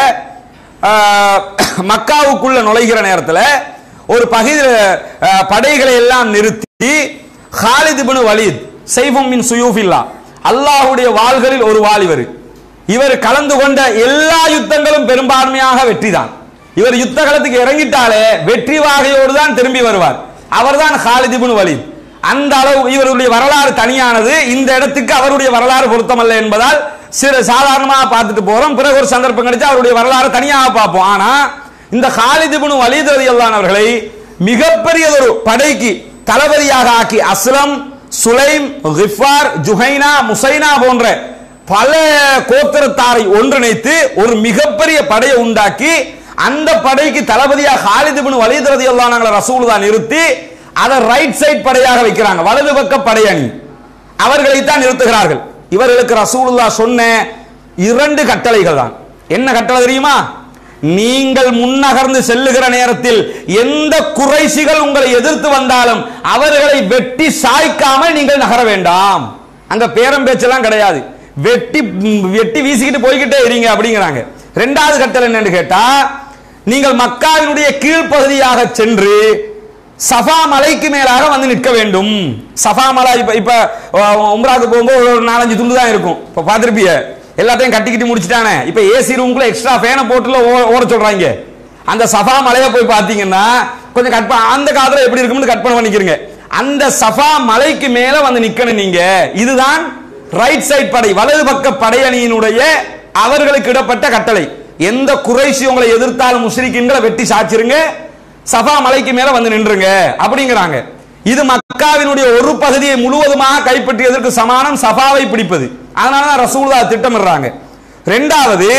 ஆஹ், மக்காவுக்குள்ள நுழைகிற நேரத்தில் ஒரு பகுதியில் ஆஹ், படைகளை எல்லாம் நிறுத்தி ஹாலித் இப்னு வலீத் சைஃபும் மின் சுயூஃபில்லா அல்லாஹ்வுடைய வாள்களில் ஒரு வாள் இவர் இவர் கலந்து கொண்ட எல்லா யுத்தங்களும் பெரும்பான்மையாக வெற்றிதான் இவர் யுத்த களத்துக்கு இறங்கிட்டாலே வெற்றி வாகையோடு தான் திரும்பி வருவார் அவர்தான் ஹாலித் இப்னு வலீத் அந்த அளவு இவருடைய வரலாறு தனியானது இந்த இடத்துக்கு அவருடைய வரலாறு பொருத்தமல்ல என்பதால் சிறு சாதாரணமாக பார்த்துட்டு போறோம் பிறகு ஒரு சந்தர்ப்பம் கிடைச்சா அவருடைய வரலாறு தனியாக பார்ப்போம் ஆனா இந்த ஹாலித் இப்னு வலீத் ரலியல்லாஹு அவர்களை மிகப்பெரியதொரு படைக்கு தளபதியாக ஆக்கி அஸ்லம் சுலைம் கிஃபார் ஜுஹைனா முசைனா போன்ற பல கோத்திரத்தாரை ஒன்றிணைத்து ஒரு மிகப்பெரிய படையை உண்டாக்கி அந்த படைக்கு தளபதியாக ஹாலித் இப்னு வலீத் ரலியல்லாஹு அன்ஹு ரசூலுல்லாஹ் நிறுத்தி அதை ரைட் சைட் படையாக வைக்கிறாங்க வலது பக்க படையணி அவர்களை தான் நிறுத்துகிறார்கள் இவர்களுக்கு ரசூலுல்லாஹ் சொன்ன இரண்டு கட்டளைகள் தான் என்ன கட்டளை தெரியுமா நீங்கள் முன்னகர்ந்து செல்லுகிற நேரத்தில் எந்த குறைசிகள் உங்களை எதிர்த்து வந்தாலும் அவர்களை வெட்டி சாய்க்காமல் நீங்கள் நகர வேண்டாம் அங்க பேரம் பேச்செல்லாம் கிடையாது வெட்டி வெட்டி வீசிக்கிட்டு போய்கிட்டே இருங்க அப்படிங்கிறாங்க ரெண்டாவது கட்டளை என்னன்னு கேட்டா நீங்கள் மக்காவினுடைய கீழ்ப்பகுதியாக சென்று சஃபா மலைக்கு மேலாக வந்து நிற்க வேண்டும் சஃபா மலை இப்ப இப்ப உம்ராக்கு போகும்போது ஒரு நாலஞ்சு துண்டு தான் இருக்கும் இப்ப பார்த்திருப்பீங்க எல்லாத்தையும் கட்டிக்கிட்டு முடிச்சிட்டானே இப்ப ஏசி ரூம்குள்ள எக்ஸ்ட்ரா ஃபேனை போட்டுல ஓ- ஓட சொல்றாங்க அந்த சஃபா மலையை போய் பார்த்தீங்கன்னா கொஞ்சம் கட் பண்ண அந்த காலத்துல எப்படி இருக்கும்னு கற்பனை பண்ணிக்கிறீங்க அந்த சஃபா மலைக்கு மேல வந்து நிக்கணும் நீங்க இதுதான் ரைட் சைட் படை வலது பக்க படையணியினுடைய அவர்களுக்கு இடப்பட்ட கட்டளை எந்த குறைசி உங்களை எதிர்த்தாலும் முஸ்லிக்கின்ற வெட்டி சாச்சிருங்க சஃபா மலைக்கு மேல வந்து நின்றுங்க அப்படிங்கிறாங்க இது மக்காவினுடைய ஒரு பகுதியை முழுவதுமாக கைப்பற்றியதற்கு சமானம் சஃபாவை பிடிப்பது அதனால தான் ரசூலுல்லாஹ் திட்டமிடுறாங்க ரெண்டாவது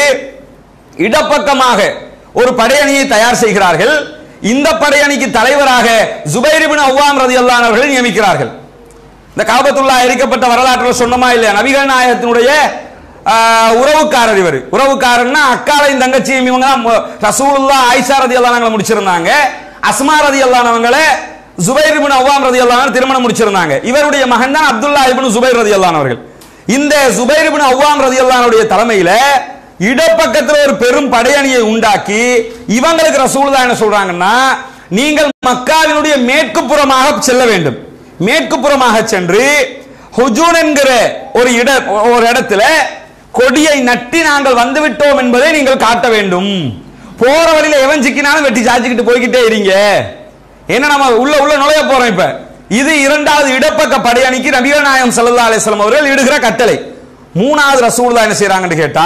இடப்பக்கமாக ஒரு படையணியை தயார் செய்கிறார்கள் இந்த படையணிக்கு தலைவராக ஜுபைர் இப்னு அவ்வாம் ரலியல்லாஹு அன்ஹு அவர்களை நியமிக்கிறார்கள் இந்த காபத்துல்லா எரிக்கப்பட்ட வரலாற்றில் சொன்னமா இல்லையா நபிகள் நாயகத்தினுடைய ஆஹ், உறவுக்காரர் இவர் உறவுக்காரர்னா அக்காலையும் தங்கச்சியும் இவங்க தான் மு- ரசூலுல்லா ஆயிஷா ரதி அல்லாஹ் முடிச்சிருந்தாங்க அஸ்மா ரதி அல்லானவங்களை ஜுபைர் இப்னு அவ்வாம் ரதி அல்லாஹ் திருமணம் முடிச்சிருந்தாங்க இவருடைய மகன் தான் அப்துல்லா இப்னு ஜுபைர் ரதி அவர்கள் இந்த ஜுபைர் இப்னு அவ்வாம் ரதி அல்லாஹ்வுடைய தலைமையில இடப்பக்கத்தில் ஒரு பெரும் படையணியை உண்டாக்கி இவங்களுக்கு ரசூலுல்லா என்ன சொல்றாங்கன்னா நீங்கள் மக்காவினுடைய மேற்கு புறமாக செல்ல வேண்டும் மேற்கு புறமாக சென்று ஹுஜூன் என்கிற ஒரு இட ஒரு இடத்துல கொடியை நட்டி நாங்கள் வந்து விட்டோம் என்பதை நீங்கள் காட்ட வேண்டும் போற வழியில எவன் சிக்கினாலும் வெட்டி சாச்சிக்கிட்டு போய்கிட்டே இருங்க என்ன நம்ம உள்ள உள்ள நுழைய போறோம் இப்ப இது இரண்டாவது இடப்பக்க படையணிக்கு நபிகள் நாயகம் ஸல்லல்லாஹு அலைஹி வஸல்லம் அவர்கள் இடுகிற கட்டளை மூணாவது ரசூலுல்லாஹ் என்ன செய்றாங்கன்னு கேட்டா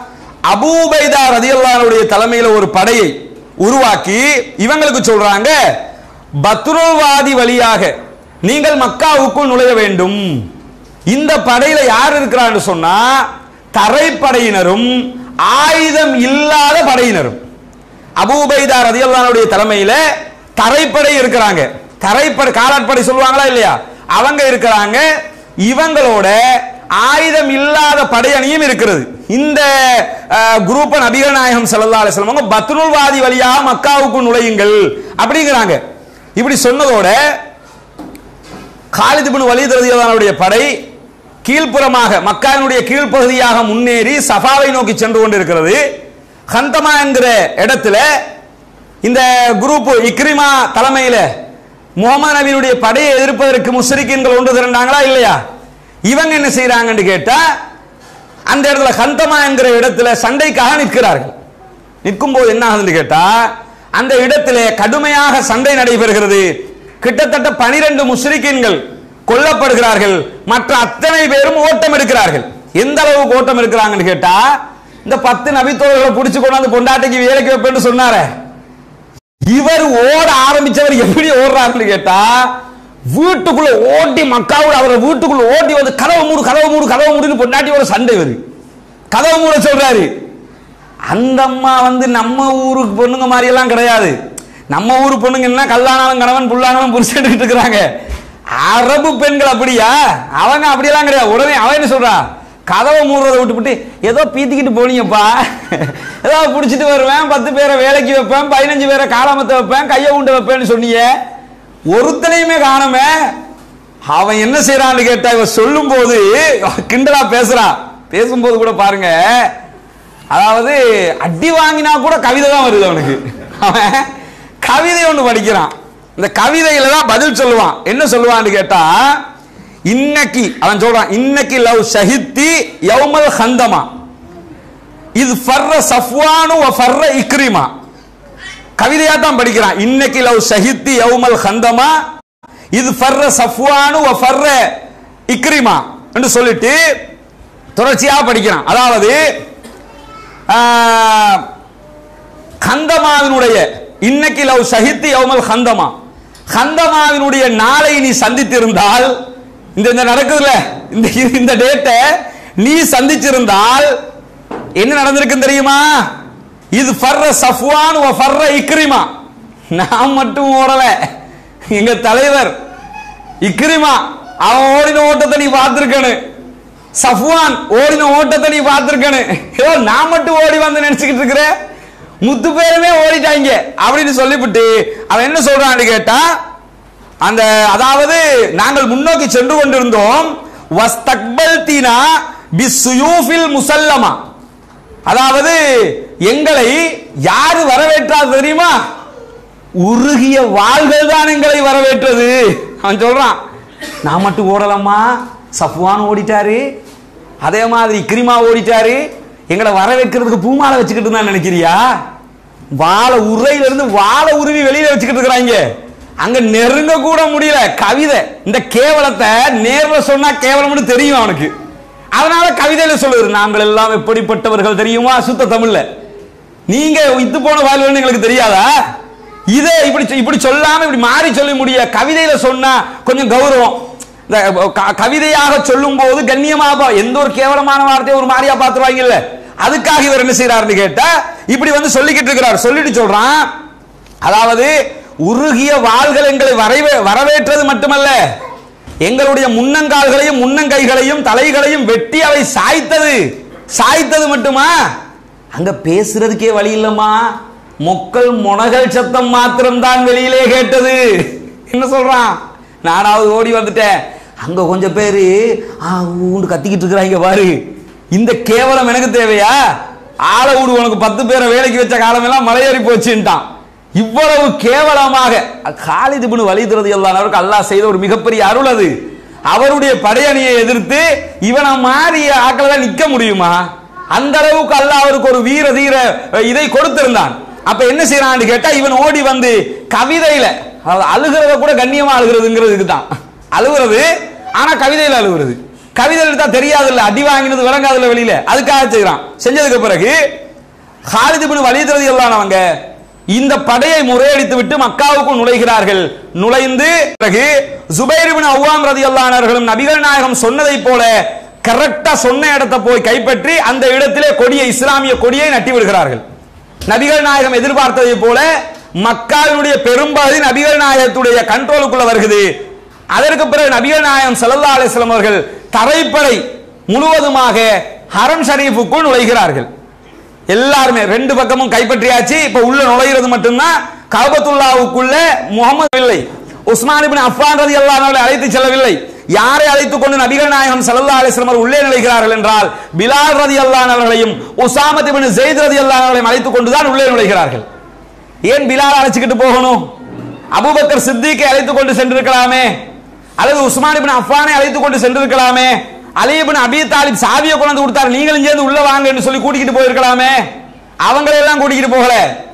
அபூபைதா ரதியல்லாஹுடைய தலைமையில ஒரு படையை உருவாக்கி இவங்களுக்கு சொல்றாங்க பத்ருவாதி வழியாக நீங்கள் மக்காவுக்குள் நுழைய வேண்டும் இந்த படையில யார் இருக்கிறான்னு சொன்னா தரைப்படையினரும் ஆயுதம் இல்லாத படையினரும் அபூபைதா ரதியல்லானுடைய தலைமையில தரைப்படை இருக்கிறாங்க தரைப்படை காலாட்படை சொல்லுவாங்களா இல்லையா அவங்க இருக்கிறாங்க இவங்களோட ஆயுதம் இல்லாத படையணியும் இருக்கிறது இந்த குரூப் நபிகள் நாயகம் ஸல்லல்லாஹு அலைஹி வஸல்லம் அவங்க பத்ருல்வாதி வழியாக மக்காவுக்கு நுழையுங்கள் அப்படிங்கிறாங்க இப்படி சொன்னதோட காலித் இப்னு வலீத் ரலியல்லாஹுடைய படை கீழ்ப்புறமாக மக்காவினுடைய கீழ்ப்பகுதியாக முன்னேறி சஃபாவை நோக்கி சென்று கொண்டிருக்கிறது ஹந்தமா என்கிற இடத்துல இந்த குரூப் இக்ரிமா தலைமையில முகமது நபியினுடைய படையை எதிர்ப்பதற்கு முஸ்ரிக்கின்கள் ஒன்று திரண்டாங்களா இல்லையா இவங்க என்ன செய்யறாங்கன்னு கேட்டா அந்த இடத்துல ஹந்தமா என்கிற இடத்துல சண்டைக்காக நிற்கிறார்கள் நிற்கும் போது என்ன ஆகுதுன்னு கேட்டா அந்த இடத்துல கடுமையாக சண்டை நடைபெறுகிறது கிட்டத்தட்ட பனிரெண்டு முஸ்ரிக்கின்கள் கொல்லப்படுகிறார்கள் மற்ற அத்தனை பேரும் ஓட்டம் எடுக்கிறார்கள் எந்த அளவுக்கு ஓட்டம் எடுக்கிறாங்கன்னு கேட்டா இந்த பத்து நபித்தோழர்களை பிடிச்சு கொண்டாந்து பொண்டாட்டிக்கு வேலைக்கு வைப்பேன்னு சொன்னாரே இவர் ஓட ஆரம்பிச்சவர் எப்படி ஓடுறாருன்னு கேட்டா வீட்டுக்குள்ள ஓட்டி மக்காவோட அவரை வீட்டுக்குள்ள ஓட்டி வந்து கதவு மூடு கதவு மூடு கதவு மூடுன்னு பொண்டாட்டியோட சண்டை வருது கதவு மூட சொல்றாரு அந்த அம்மா வந்து நம்ம ஊருக்கு பொண்ணுங்க மாதிரி எல்லாம் கிடையாது நம்ம ஊர் பொண்ணுங்கன்னா கல்லானாலும் கணவன் புல்லானாலும் புருஷன் இருக்கிறாங்க அரபு பெண்கள் அப்படியா அவங்க அப்படியெல்லாம் கிடையாது உடனே அவன் என்ன சொல்றா கதவை மூடுறதை விட்டுவிட்டு ஏதோ பீத்திக்கிட்டு போனீங்கப்பா ஏதோ பிடிச்சிட்டு வருவேன் பத்து பேரை வேலைக்கு வைப்பேன் பதினஞ்சு பேரை காலாமத்தை வைப்பேன் கையை உண்டு வைப்பேன்னு சொன்னீங்க ஒருத்தனையுமே காணுமே அவன் என்ன செய்யறான்னு கேட்டா இவன் சொல்லும் போது கிண்டலா பேசுறான் பேசும்போது கூட பாருங்க அதாவது அடி வாங்கினா கூட கவிதை தான் வருது அவனுக்கு அவன் கவிதை ஒன்று படிக்கிறான் இந்த கவிதையில தான் பதில் சொல்லுவான் என்ன சொல்லுவான்னு கேட்டா இன்னைக்கு அவன் சொல்றான் இன்னைக்கு லவ் ஷஹித்தி யௌமல் ஹந்தமா இது ஃபர்ர சஃப்வானு வ ஃபர்ர இக்ரிமா கவிதையா தான் படிக்கிறான் இன்னைக்கு லவ் ஷஹித்தி யௌமல் ஹந்தமா இது ஃபர்ர சஃப்வானு வ ஃபர்ர இக்ரிமா என்று சொல்லிட்டு தொடர்ச்சியா படிக்கிறான் அதாவது ஆஹ், கந்தமாவினுடைய இன்னைக்கு லவ் ஷஹித்தி யௌமல் ஹந்தமா ஹந்தமாவினுடைய நாளை நீ சந்தித்திருந்தால் இந்த இந்த நடக்குதுல இந்த இந்த டேட்டை நீ சந்திச்சிருந்தால் என்ன நடந்திருக்கு தெரியுமா இது ஃபர்ர சஃப்வான் வ ஃபர்ர இக்ரிமா நான் மட்டும் ஓடல எங்க தலைவர் இக்ரிமா அவன் ஓடின ஓட்டத்தை நீ பார்த்திருக்கணும் சஃப்வான் ஓடின ஓட்டத்தை நீ பார்த்திருக்கணும் ஏதோ நான் மட்டும் ஓடி வந்து நினைச்சுக்கிட்டு இருக்கிற முத்து பேருமே ஓடிட்டாங்க அப்படின்னு சொல்லிவிட்டு அவன் என்ன சொல்றான்னு கேட்டா அந்த அதாவது நாங்கள் முன்னோக்கி சென்று கொண்டிருந்தோம் வஸ்தக்பல்தீனா பிஸ்ஸுயூஃபில் முசல்லமா அதாவது எங்களை யாரு வரவேற்றார் தெரியுமா உருகிய வாள்கள் தான் எங்களை வரவேற்றது அவன் சொல்றான் நான் மட்டும் ஓடலாமா சஃப்வான் ஓடிட்டாரு அதே மாதிரி இக்ரிமா ஓடிட்டாரு எங்களை வரவேற்கிறதுக்கு பூமாலை வச்சுக்கிட்டு இருந்தா நினைக்கிறியா வாழை உரையில இருந்து வாழை உருவி வெளியில வச்சுக்கிட்டு இருக்கிறாங்க அங்க நெருங்க கூட முடியல கவிதை இந்த கேவலத்தை நேர்ல சொன்னா கேவலம்னு தெரியும் அவனுக்கு அதனால கவிதையில சொல்லுது நாங்கள் எல்லாம் எப்படிப்பட்டவர்கள் தெரியுமா சுத்த தமிழ்ல நீங்க இத்து போன வாழ்வுன்னு எங்களுக்கு தெரியாதா இதை இப்படி சொ- இப்படி சொல்லாம இப்படி மாறி சொல்ல முடிய கவிதையில சொன்னா கொஞ்சம் கௌரவம் இந்த க- கவிதையாக சொல்லும் போது கண்ணியமா பா- எந்த ஒரு கேவலமான வார்த்தையை ஒரு மாதிரியா பாத்துருவாங்கல்ல அதுக்காக இவர் என்ன செய்யறாருன்னு கேட்டா இப்படி வந்து சொல்லிக்கிட்டு இருக்கிறார் சொல்லிட்டு சொல்றான் அதாவது உருகிய வாள்கள் எங்களை வரைவே வரவேற்றது மட்டுமல்ல எங்களுடைய முன்னங்கால்களையும் முன்னங்கைகளையும் தலைகளையும் வெட்டி அவை சாய்த்தது சாய்த்தது மட்டுமா அங்க பேசுறதுக்கே வழி இல்லம்மா மொக்கள் முனகல் சத்தம் மாத்திரம்தான் வெளியிலே கேட்டது என்ன சொல்றான் நானாவது ஓடி வந்துட்டேன் அங்க கொஞ்சம் பேரு ஆ ஊண்டு கத்திக்கிட்டு இருக்கிறாங்க பாரு இந்த கேவலம் எனக்கு தேவையா ஆள விடு உனக்கு பத்து பேரை வேலைக்கு வச்ச காலமெல்லாம் மலையேறி போச்சுட்டான் இவ்வளவு கேவலமாக காலிது பின் வலிதுறது எல்லாருக்கு அல்லாஹ் செய்த ஒரு மிகப்பெரிய அருள் அது அவருடைய படையணியை எதிர்த்து இவனை மாறி ஆக்களை தான் நிக்க முடியுமா அந்த அளவுக்கு அல்லாஹ் அவருக்கு ஒரு வீர தீர அஹ், இதை கொடுத்திருந்தான் அப்ப என்ன செய்யறான்னு கேட்டா இவன் ஓடி வந்து கவிதையில அதாவது அழுகிறத கூட கண்ணியமா அழுகிறதுங்கிறதுக்கு தான் அழுகிறது ஆனா கவிதையில அழுகிறது கவிதையில தான் தெரியாது இல்ல அடி வாங்கினது விளங்காதுல வெளியில அதுக்காக செய்யறான் செஞ்சதுக்கு பிறகு ஹாலிது பின் வலித் ரலியல்லாஹு அவங்க இந்த படையை முறையடித்து விட்டு மக்காவுக்குள் நுழைகிறார்கள் நுழைந்து பிறகு ஜுபைர் பின் அவ்வாம் ரலியல்லாஹு அவர்களும் நபிகள் நாயகம் சொன்னதைப் போல கரெக்டா சொன்ன இடத்தை போய் கைப்பற்றி அந்த இடத்திலே கொடியை இஸ்லாமிய கொடியை நட்டி விடுகிறார்கள் நபிகள் நாயகம் எதிர்பார்த்ததை போல மக்காவினுடைய பெரும்பகுதி நபிகள் நாயகத்துடைய கண்ட்ரோலுக்குள்ள வருகிறது அதற்கு பிறகு நபிகள் நாயகம் ஸல்லல்லாஹு அலைஹி வஸல்லம் அவர்கள் தரைப்படை முழுவதுமாக ஹரம் ஷரீஃபுக்குள் நுழைகிறார்கள் எல்லாருமே ரெண்டு பக்கமும் கைப்பற்றியாச்சு இப்ப உள்ள நுழைகிறது மட்டும்தான் கபத்துல்லாவுக்குள்ள முகமது இல்லை உஸ்மான் இப்னு அஃபான் ரலியல்லாஹு அன்ஹு அழைத்து செல்லவில்லை யாரை அழைத்துக் கொண்டு நபிகள் நாயகம் ஸல்லல்லாஹு அலைஹி வஸல்லம் அவர்கள் உள்ளே நுழைகிறார்கள் என்றால் பிலால் ரலியல்லாஹு அன்ஹு அவர்களையும் உசாமத் இப்னு ஸெய்த் ரலியல்லாஹு அன்ஹு அவர்களையும் அழைத்துக் கொண்டு தான் உள்ளே நுழைகிறார்கள் ஏன் பிலால் அழைச்சிக்கிட்டு போகணும் அபூபக்கர் சித்திக்கை அழைத்துக் கொண்டு சென்றிருக்கலாமே அல்லது உஸ்மான் இப்னு அஃபானை அழைத்துக் கொண்டு சென்றிருக்கலாமே அலி இப்னு அபி தாலிப் சாவியை கொண்டு வந்து கொடுத்தாரு நீங்களும் சேர்ந்து உள்ள வாங்க என்று சொல்லி கூட்டிக்கிட்டு போயிருக்கலாமே அவங்களை எல்லாம் கூட்டிக்கிட்டு போகல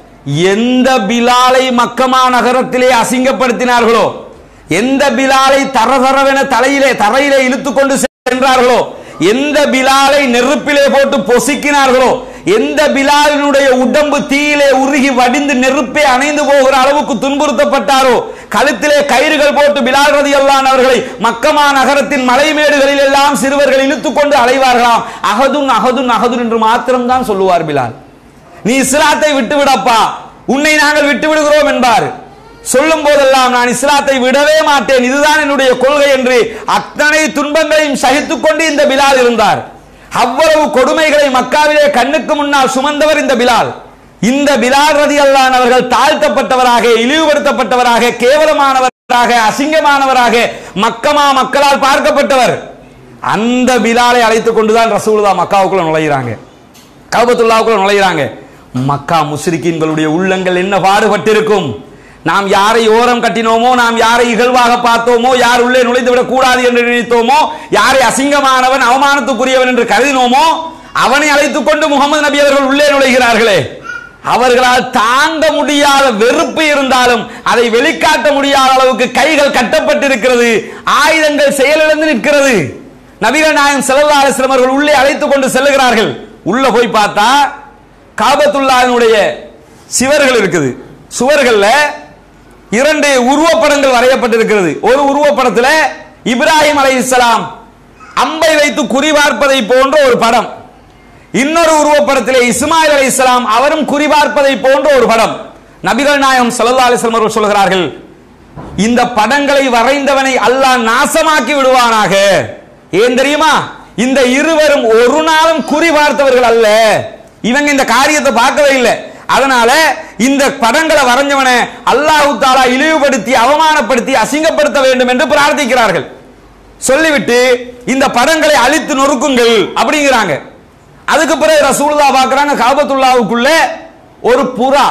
எந்த பிலாலை மக்கமா நகரத்திலே அசிங்கப்படுத்தினார்களோ எந்த பிலாலை தரதரவென தலையிலே தரையிலே இழுத்துக் கொண்டு சென்றார்களோ எந்த பிலாலை நெருப்பிலே போட்டு பொசுக்கினார்களோ எந்த பிலாலினுடைய உடம்பு தீயிலே உருகி வடிந்து நெருப்பே அணைந்து போகிற அளவுக்கு துன்புறுத்தப்பட்டாரோ கழுத்திலே கயிறுகள் போட்டு பிலால் ரதி அவர்களை மக்கமா நகரத்தின் மலைமேடுகளில் எல்லாம் சிறுவர்கள் இழுத்துக் கொண்டு அலைவார்களாம் அகதுன் அகதுன் அகதுன் என்று மாத்திரம்தான் சொல்லுவார் பிலால் நீ இஸ்லாத்தை விட்டு விடப்பா உன்னை நாங்கள் விட்டு விடுகிறோம் என்பார் சொல்லும் போதெல்லாம் நான் இஸ்லாத்தை விடவே மாட்டேன் இதுதான் என்னுடைய கொள்கை என்று அத்தனை துன்பங்களையும் சகித்துக் கொண்டு இந்த பிலால் இருந்தார் அவ்வளவு கொடுமைகளை மக்காவிலே கண்ணுக்கு முன்னால் சுமந்தவர் இந்த பிலால் இந்த பிலால் ரதி அல்லான் அவர்கள் தாழ்த்தப்பட்டவராக இழிவுபடுத்தப்பட்டவராக கேவலமானவராக அசிங்கமானவராக மக்கமா மக்களால் பார்க்கப்பட்டவர் அந்த பிலாலை அழைத்துக் கொண்டுதான் ரசூலுல்லா மக்காவுக்குள்ள நுழைகிறாங்க கபத்துல்லாவுக்குள்ள நுழைகிறாங்க மக்கா முஸ்ரிக்கின்களுடைய உள்ளங்கள் என்ன பாடுபட்டிருக்கும் நாம் யாரை ஓரம் கட்டினோமோ நாம் யாரை இகழ்வாக பார்த்தோமோ யார் உள்ளே நுழைந்து விடக் கூடாது என்று நினைத்தோமோ யாரை அசிங்கமானவன் அவமானத்துக்குரியவன் என்று கருதினோமோ அவனை அழைத்துக் கொண்டு முகமது நபி அவர்கள் உள்ளே நுழைகிறார்களே அவர்களால் தாங்க முடியாத வெறுப்பு இருந்தாலும் அதை வெளிக்காட்ட முடியாத அளவுக்கு கைகள் கட்டப்பட்டிருக்கிறது ஆயுதங்கள் செயலிழந்து நிற்கிறது நபிகள் நாயகம் ஸல்லல்லாஹு அலைஹி வஸல்லம் அவர்கள் உள்ளே அழைத்துக் கொண்டு செல்லுகிறார்கள் உள்ள போய் பார்த்தா காபத்துல்லாஹினுடைய சிவர்கள் இருக்குது சுவர்கள்ல இரண்டு உருவப்படங்கள் வரையப்பட்டிருக்கிறது ஒரு உருவப்படத்துல இப்ராஹிம் அலைஹிஸ்ஸலாம் அம்பை வைத்து குறிபார்ப்பதை போன்ற ஒரு படம் இன்னொரு உருவப்படத்திலே இஸ்மாயில் அலைஹிஸ்ஸலாம் அவரும் குறிபார்ப்பதை போன்ற ஒரு படம் நபிகள் நாயகம் ஸல்லல்லாஹு அலைஹி வஸல்லம் அவர்கள் சொல்கிறார்கள் இந்த படங்களை வரைந்தவனை அல்லாஹ் நாசமாக்கி விடுவானாக ஏன் தெரியுமா இந்த இருவரும் ஒரு நாளும் குறி பார்த்தவர்கள் அல்ல இவங்க இந்த காரியத்தை பார்க்கவே இல்லை அதனால இந்த படங்களை வரைஞ்சவனை அல்லாஹு தாலா இழிவுபடுத்தி அவமானப்படுத்தி அசிங்கப்படுத்த வேண்டும் என்று பிரார்த்திக்கிறார்கள் சொல்லிவிட்டு இந்த படங்களை அழித்து நொறுக்குங்கள் அப்படிங்கிறாங்க அதுக்கு பிறகு ரசூலுல்லா பார்க்கறாங்க காபத்துல்லாவுக்குள்ள ஒரு புறா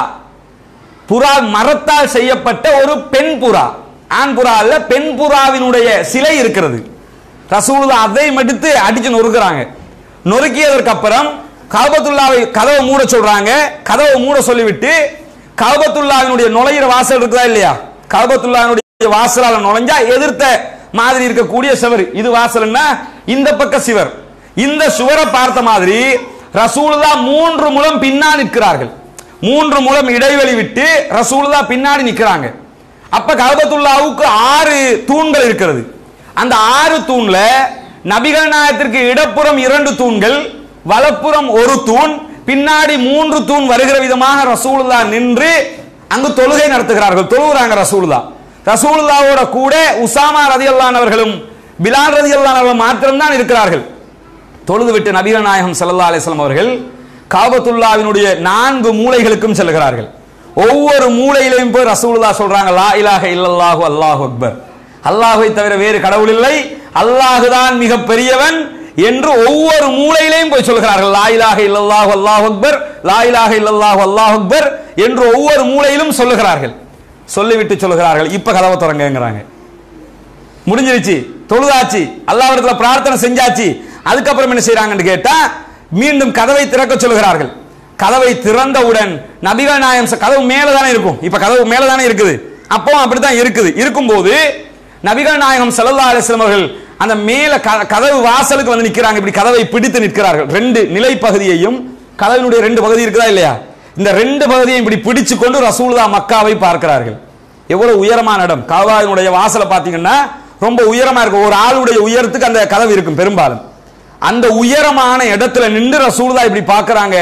புறா மரத்தால் செய்யப்பட்ட ஒரு பெண் புறா ஆண் புறா அல்ல பெண் புறாவினுடைய சிலை இருக்கிறது ரசூலுல்லா அதை மடித்து அடிச்சு நொறுக்குறாங்க நொறுக்கியதற்கு அப்புறம் காபத்துல்லாவை கதவை மூட சொல்றாங்க கதவை மூட சொல்லிவிட்டு காபத்துல்லாவினுடைய நுழையிற வாசல் இருக்குதா இல்லையா காபத்துல்லாவினுடைய வாசலால நுழைஞ்சா எதிர்த்த மாதிரி இருக்கக்கூடிய சுவர் இது வாசல்னா இந்த பக்க சிவர் இந்த சுவரை பார்த்த மாதிரி ரசூலுல்லா மூன்று முழம் பின்னால் நிற்கிறார்கள் மூன்று முழம் இடைவெளி விட்டு ரசூலுல்லா பின்னாடி நிற்கிறாங்க அப்ப கல்பத்துல்லாவுக்கு ஆறு தூண்கள் இருக்கிறது அந்த ஆறு தூண்ல நபிகள் நாயகத்திற்கு இடப்புறம் இரண்டு தூண்கள் வலப்புறம் ஒரு தூண் பின்னாடி மூன்று தூண் வருகிற விதமாக ரசூலுல்லா நின்று அங்கு தொழுகை நடத்துகிறார்கள் தொழுகிறாங்க ரசூலுல்லா ரசூலுல்லாவோட கூட உசாமா ரதியல்லான் அவர்களும் பிலால் ரதியல்லான் அவர்களும் மாத்திரம்தான் இருக்கிறார்கள் தொழுது விட்டு நபிகள் நாயகம் ஸல்லல்லாஹு அலைஹி வஸல்லம் அவர்கள் காபத்துல்லாவினுடைய நான்கு மூலைகளுக்கும் செல்கிறார்கள் ஒவ்வொரு மூலையிலையும் போய் ரசூலுல்லாஹ் சொல்றாங்க லா இலாஹ இல்லல்லாஹு அல்லாஹு அக்பர் அல்லாஹ்வை தவிர வேறு கடவுள் இல்லை அல்லாஹுதான் மிக பெரியவன் என்று ஒவ்வொரு மூலையிலையும் போய் சொல்கிறார்கள் லா இலாஹ இல்லல்லாஹு அல்லாஹு அக்பர் லா இலாஹ இல்லல்லாஹு அல்லாஹு அக்பர் என்று ஒவ்வொரு மூலையிலும் சொல்லுகிறார்கள் சொல்லிவிட்டு சொல்லுகிறார்கள் இப்ப கதவை திறங்கங்கிறாங்க முடிஞ்சிருச்சு தொழுதாச்சு அல்லாஹ்விடத்துல பிரார்த்தனை செஞ்சாச்சு அதுக்கப்புறம் என்ன செய்றாங்கன்னு கேட்டா மீண்டும் கதவை திறக்க சொல்லுகிறார்கள் கதவை திறந்தவுடன் நபிகள் நாயம் ச- கதவு மேல தானே இருக்கும் இப்ப கதவு மேல தானே இருக்குது அப்போ அப்படித்தான் இருக்குது இருக்கும்போது நபிகள் நாயகம் ஸல்லல்லாஹு அலைஹி வஸல்லம் அவர்கள் அந்த மேல க- கதவு வாசலுக்கு வந்து நிற்கிறாங்க இப்படி கதவை பிடித்து நிற்கிறார்கள் ரெண்டு நிலை பகுதியையும் கதவினுடைய ரெண்டு பகுதி இருக்குதா இல்லையா இந்த ரெண்டு பகுதியையும் இப்படி பிடிச்சு கொண்டு ரசூலுல்லா மக்காவை பார்க்கிறார்கள் எவ்வளவு உயரமான இடம் காவாவினுடைய வாசலை பார்த்தீங்கன்னா ரொம்ப உயரமா இருக்கும் ஒரு ஆளுடைய உயரத்துக்கு அந்த கதவு இருக்கும் பெரும்பாலும் அந்த உயரமான இடத்துல நின்று ரசூலுல்லா இப்படி பார்க்கறாங்க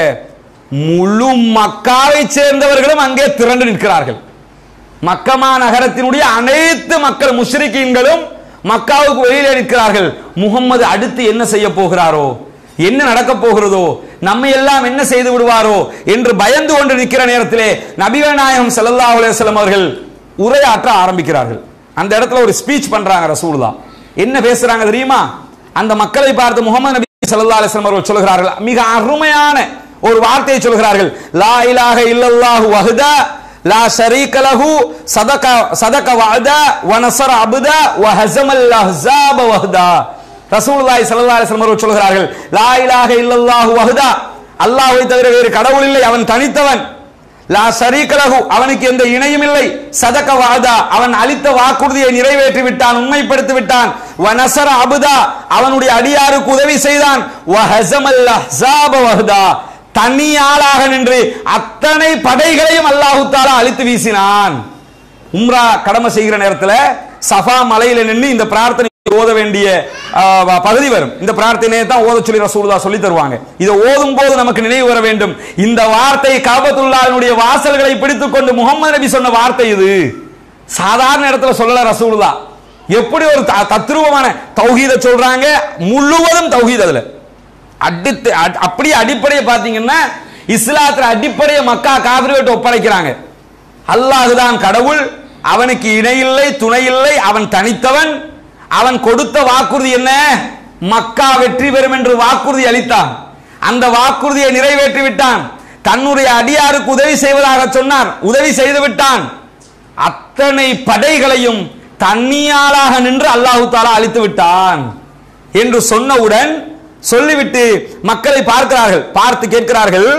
முழு மக்காவை சேர்ந்தவர்களும் அங்கே திரண்டு நிற்கிறார்கள் மக்கமா நகரத்தினுடைய அனைத்து மக்கள் முஷ்ரிக்கீன்களும் மக்காவுக்கு வெளியிலே நிற்கிறார்கள் முகம்மது அடுத்து என்ன செய்ய போகிறாரோ என்ன நடக்க போகிறதோ நம்மை எல்லாம் என்ன செய்து விடுவாரோ என்று பயந்து கொண்டு நிற்கிற நேரத்திலே நபிகள் நாயகம் ஸல்லல்லாஹு அலைஹி வஸல்லம் அவர்கள் உரையாற்ற ஆரம்பிக்கிறார்கள் அந்த இடத்துல ஒரு ஸ்பீச் பண்றாங்க ரசூலுல்லாஹ் என்ன பேசுறாங்க தெரியுமா அந்த மக்களை பார்த்து முகமது நபி ஸல்லல்லாஹு அலைஹி வஸல்லம் அவர்கள் சொல்கிறார்கள் மிக அருமையான ஒரு வார்த்தையை சொல்கிறார்கள் லா இலாஹ இல்லல்லாஹு வஹ்தா லா ஷரீக லஹு சதக சதக வஅதா வ நஸர அப்தா வ ஹஸமல் அஹ்ஸாப வஹ்தா ரசூலுல்லாஹி ஸல்லல்லாஹு அலைஹி வஸல்லம் அவர்கள் சொல்கிறார்கள் லா இலாஹ இல்லல்லாஹு வஹ்தா அல்லாஹ்வை தவிர வேறு கடவுள் இல்லை அவன் தனித்தவன் லா ஷரீக லஹு அவனுக்கு எந்த இணையும் இல்லை சதக வாதா அவன் அளித்த வாக்குறுதியை நிறைவேற்றி விட்டான் உண்மைப்படுத்தி விட்டான் வ நஸர அபுதா அவனுடைய அடியாருக்கு உதவி செய்தான் வ ஹஸமல் அஹ்ஸாப வஹ்தா தனி ஆளாக நின்று அத்தனை படைகளையும் அல்லாஹு தாலா அழித்து வீசினான் உம்ரா கடமை செய்கிற நேரத்துல சஃபா மலையில நின்று இந்த பிரார்த்தனை ஓத வேண்டிய ஆ, வ- பகுதி வரும் இந்த பிரார்த்தனையை தான் ஓத சொல்லி ரசூலுல்லாஹ் சொல்லி தருவாங்க இதை ஓதும் போது நமக்கு நினைவு வர வேண்டும் இந்த வார்த்தை காபத்துல்லாஹினுடைய வாசல்களை பிடித்துக் கொண்டு முகமது நபி சொன்ன வார்த்தை இது சாதாரண இடத்துல சொல்லல ரசூலுல்லாஹ் எப்படி ஒரு த- தத்ரூபமான தௌஹீத சொல்றாங்க முழுவதும் தௌஹீத் அதுல அடித்து அட்- அப்படியே அடிப்படையை பார்த்தீங்கன்னா இஸ்லாத்துல அடிப்படையை மக்கா காவிரிட்டு ஒப்படைக்கிறாங்க அல்லாஹுதான் கடவுள் அவனுக்கு இணையில்லை துணையில்லை அவன் தனித்தவன் அவன் கொடுத்த வாக்குறுதி என்ன மக்கா வெற்றி பெறும் என்று வாக்குறுதி அளித்தான் அந்த வாக்குறுதியை நிறைவேற்றி விட்டான் தன்னுடைய அடியாருக்கு உதவி செய்வதாக சொன்னார் உதவி செய்து விட்டான் அத்தனை படைகளையும் தண்ணியாளாக நின்று அல்லாஹு தாலா அழித்து விட்டான் என்று சொன்னவுடன் சொல்லிவிட்டு மக்களை பார்க்கிறார்கள் பார்த்து கேட்கிறார்கள்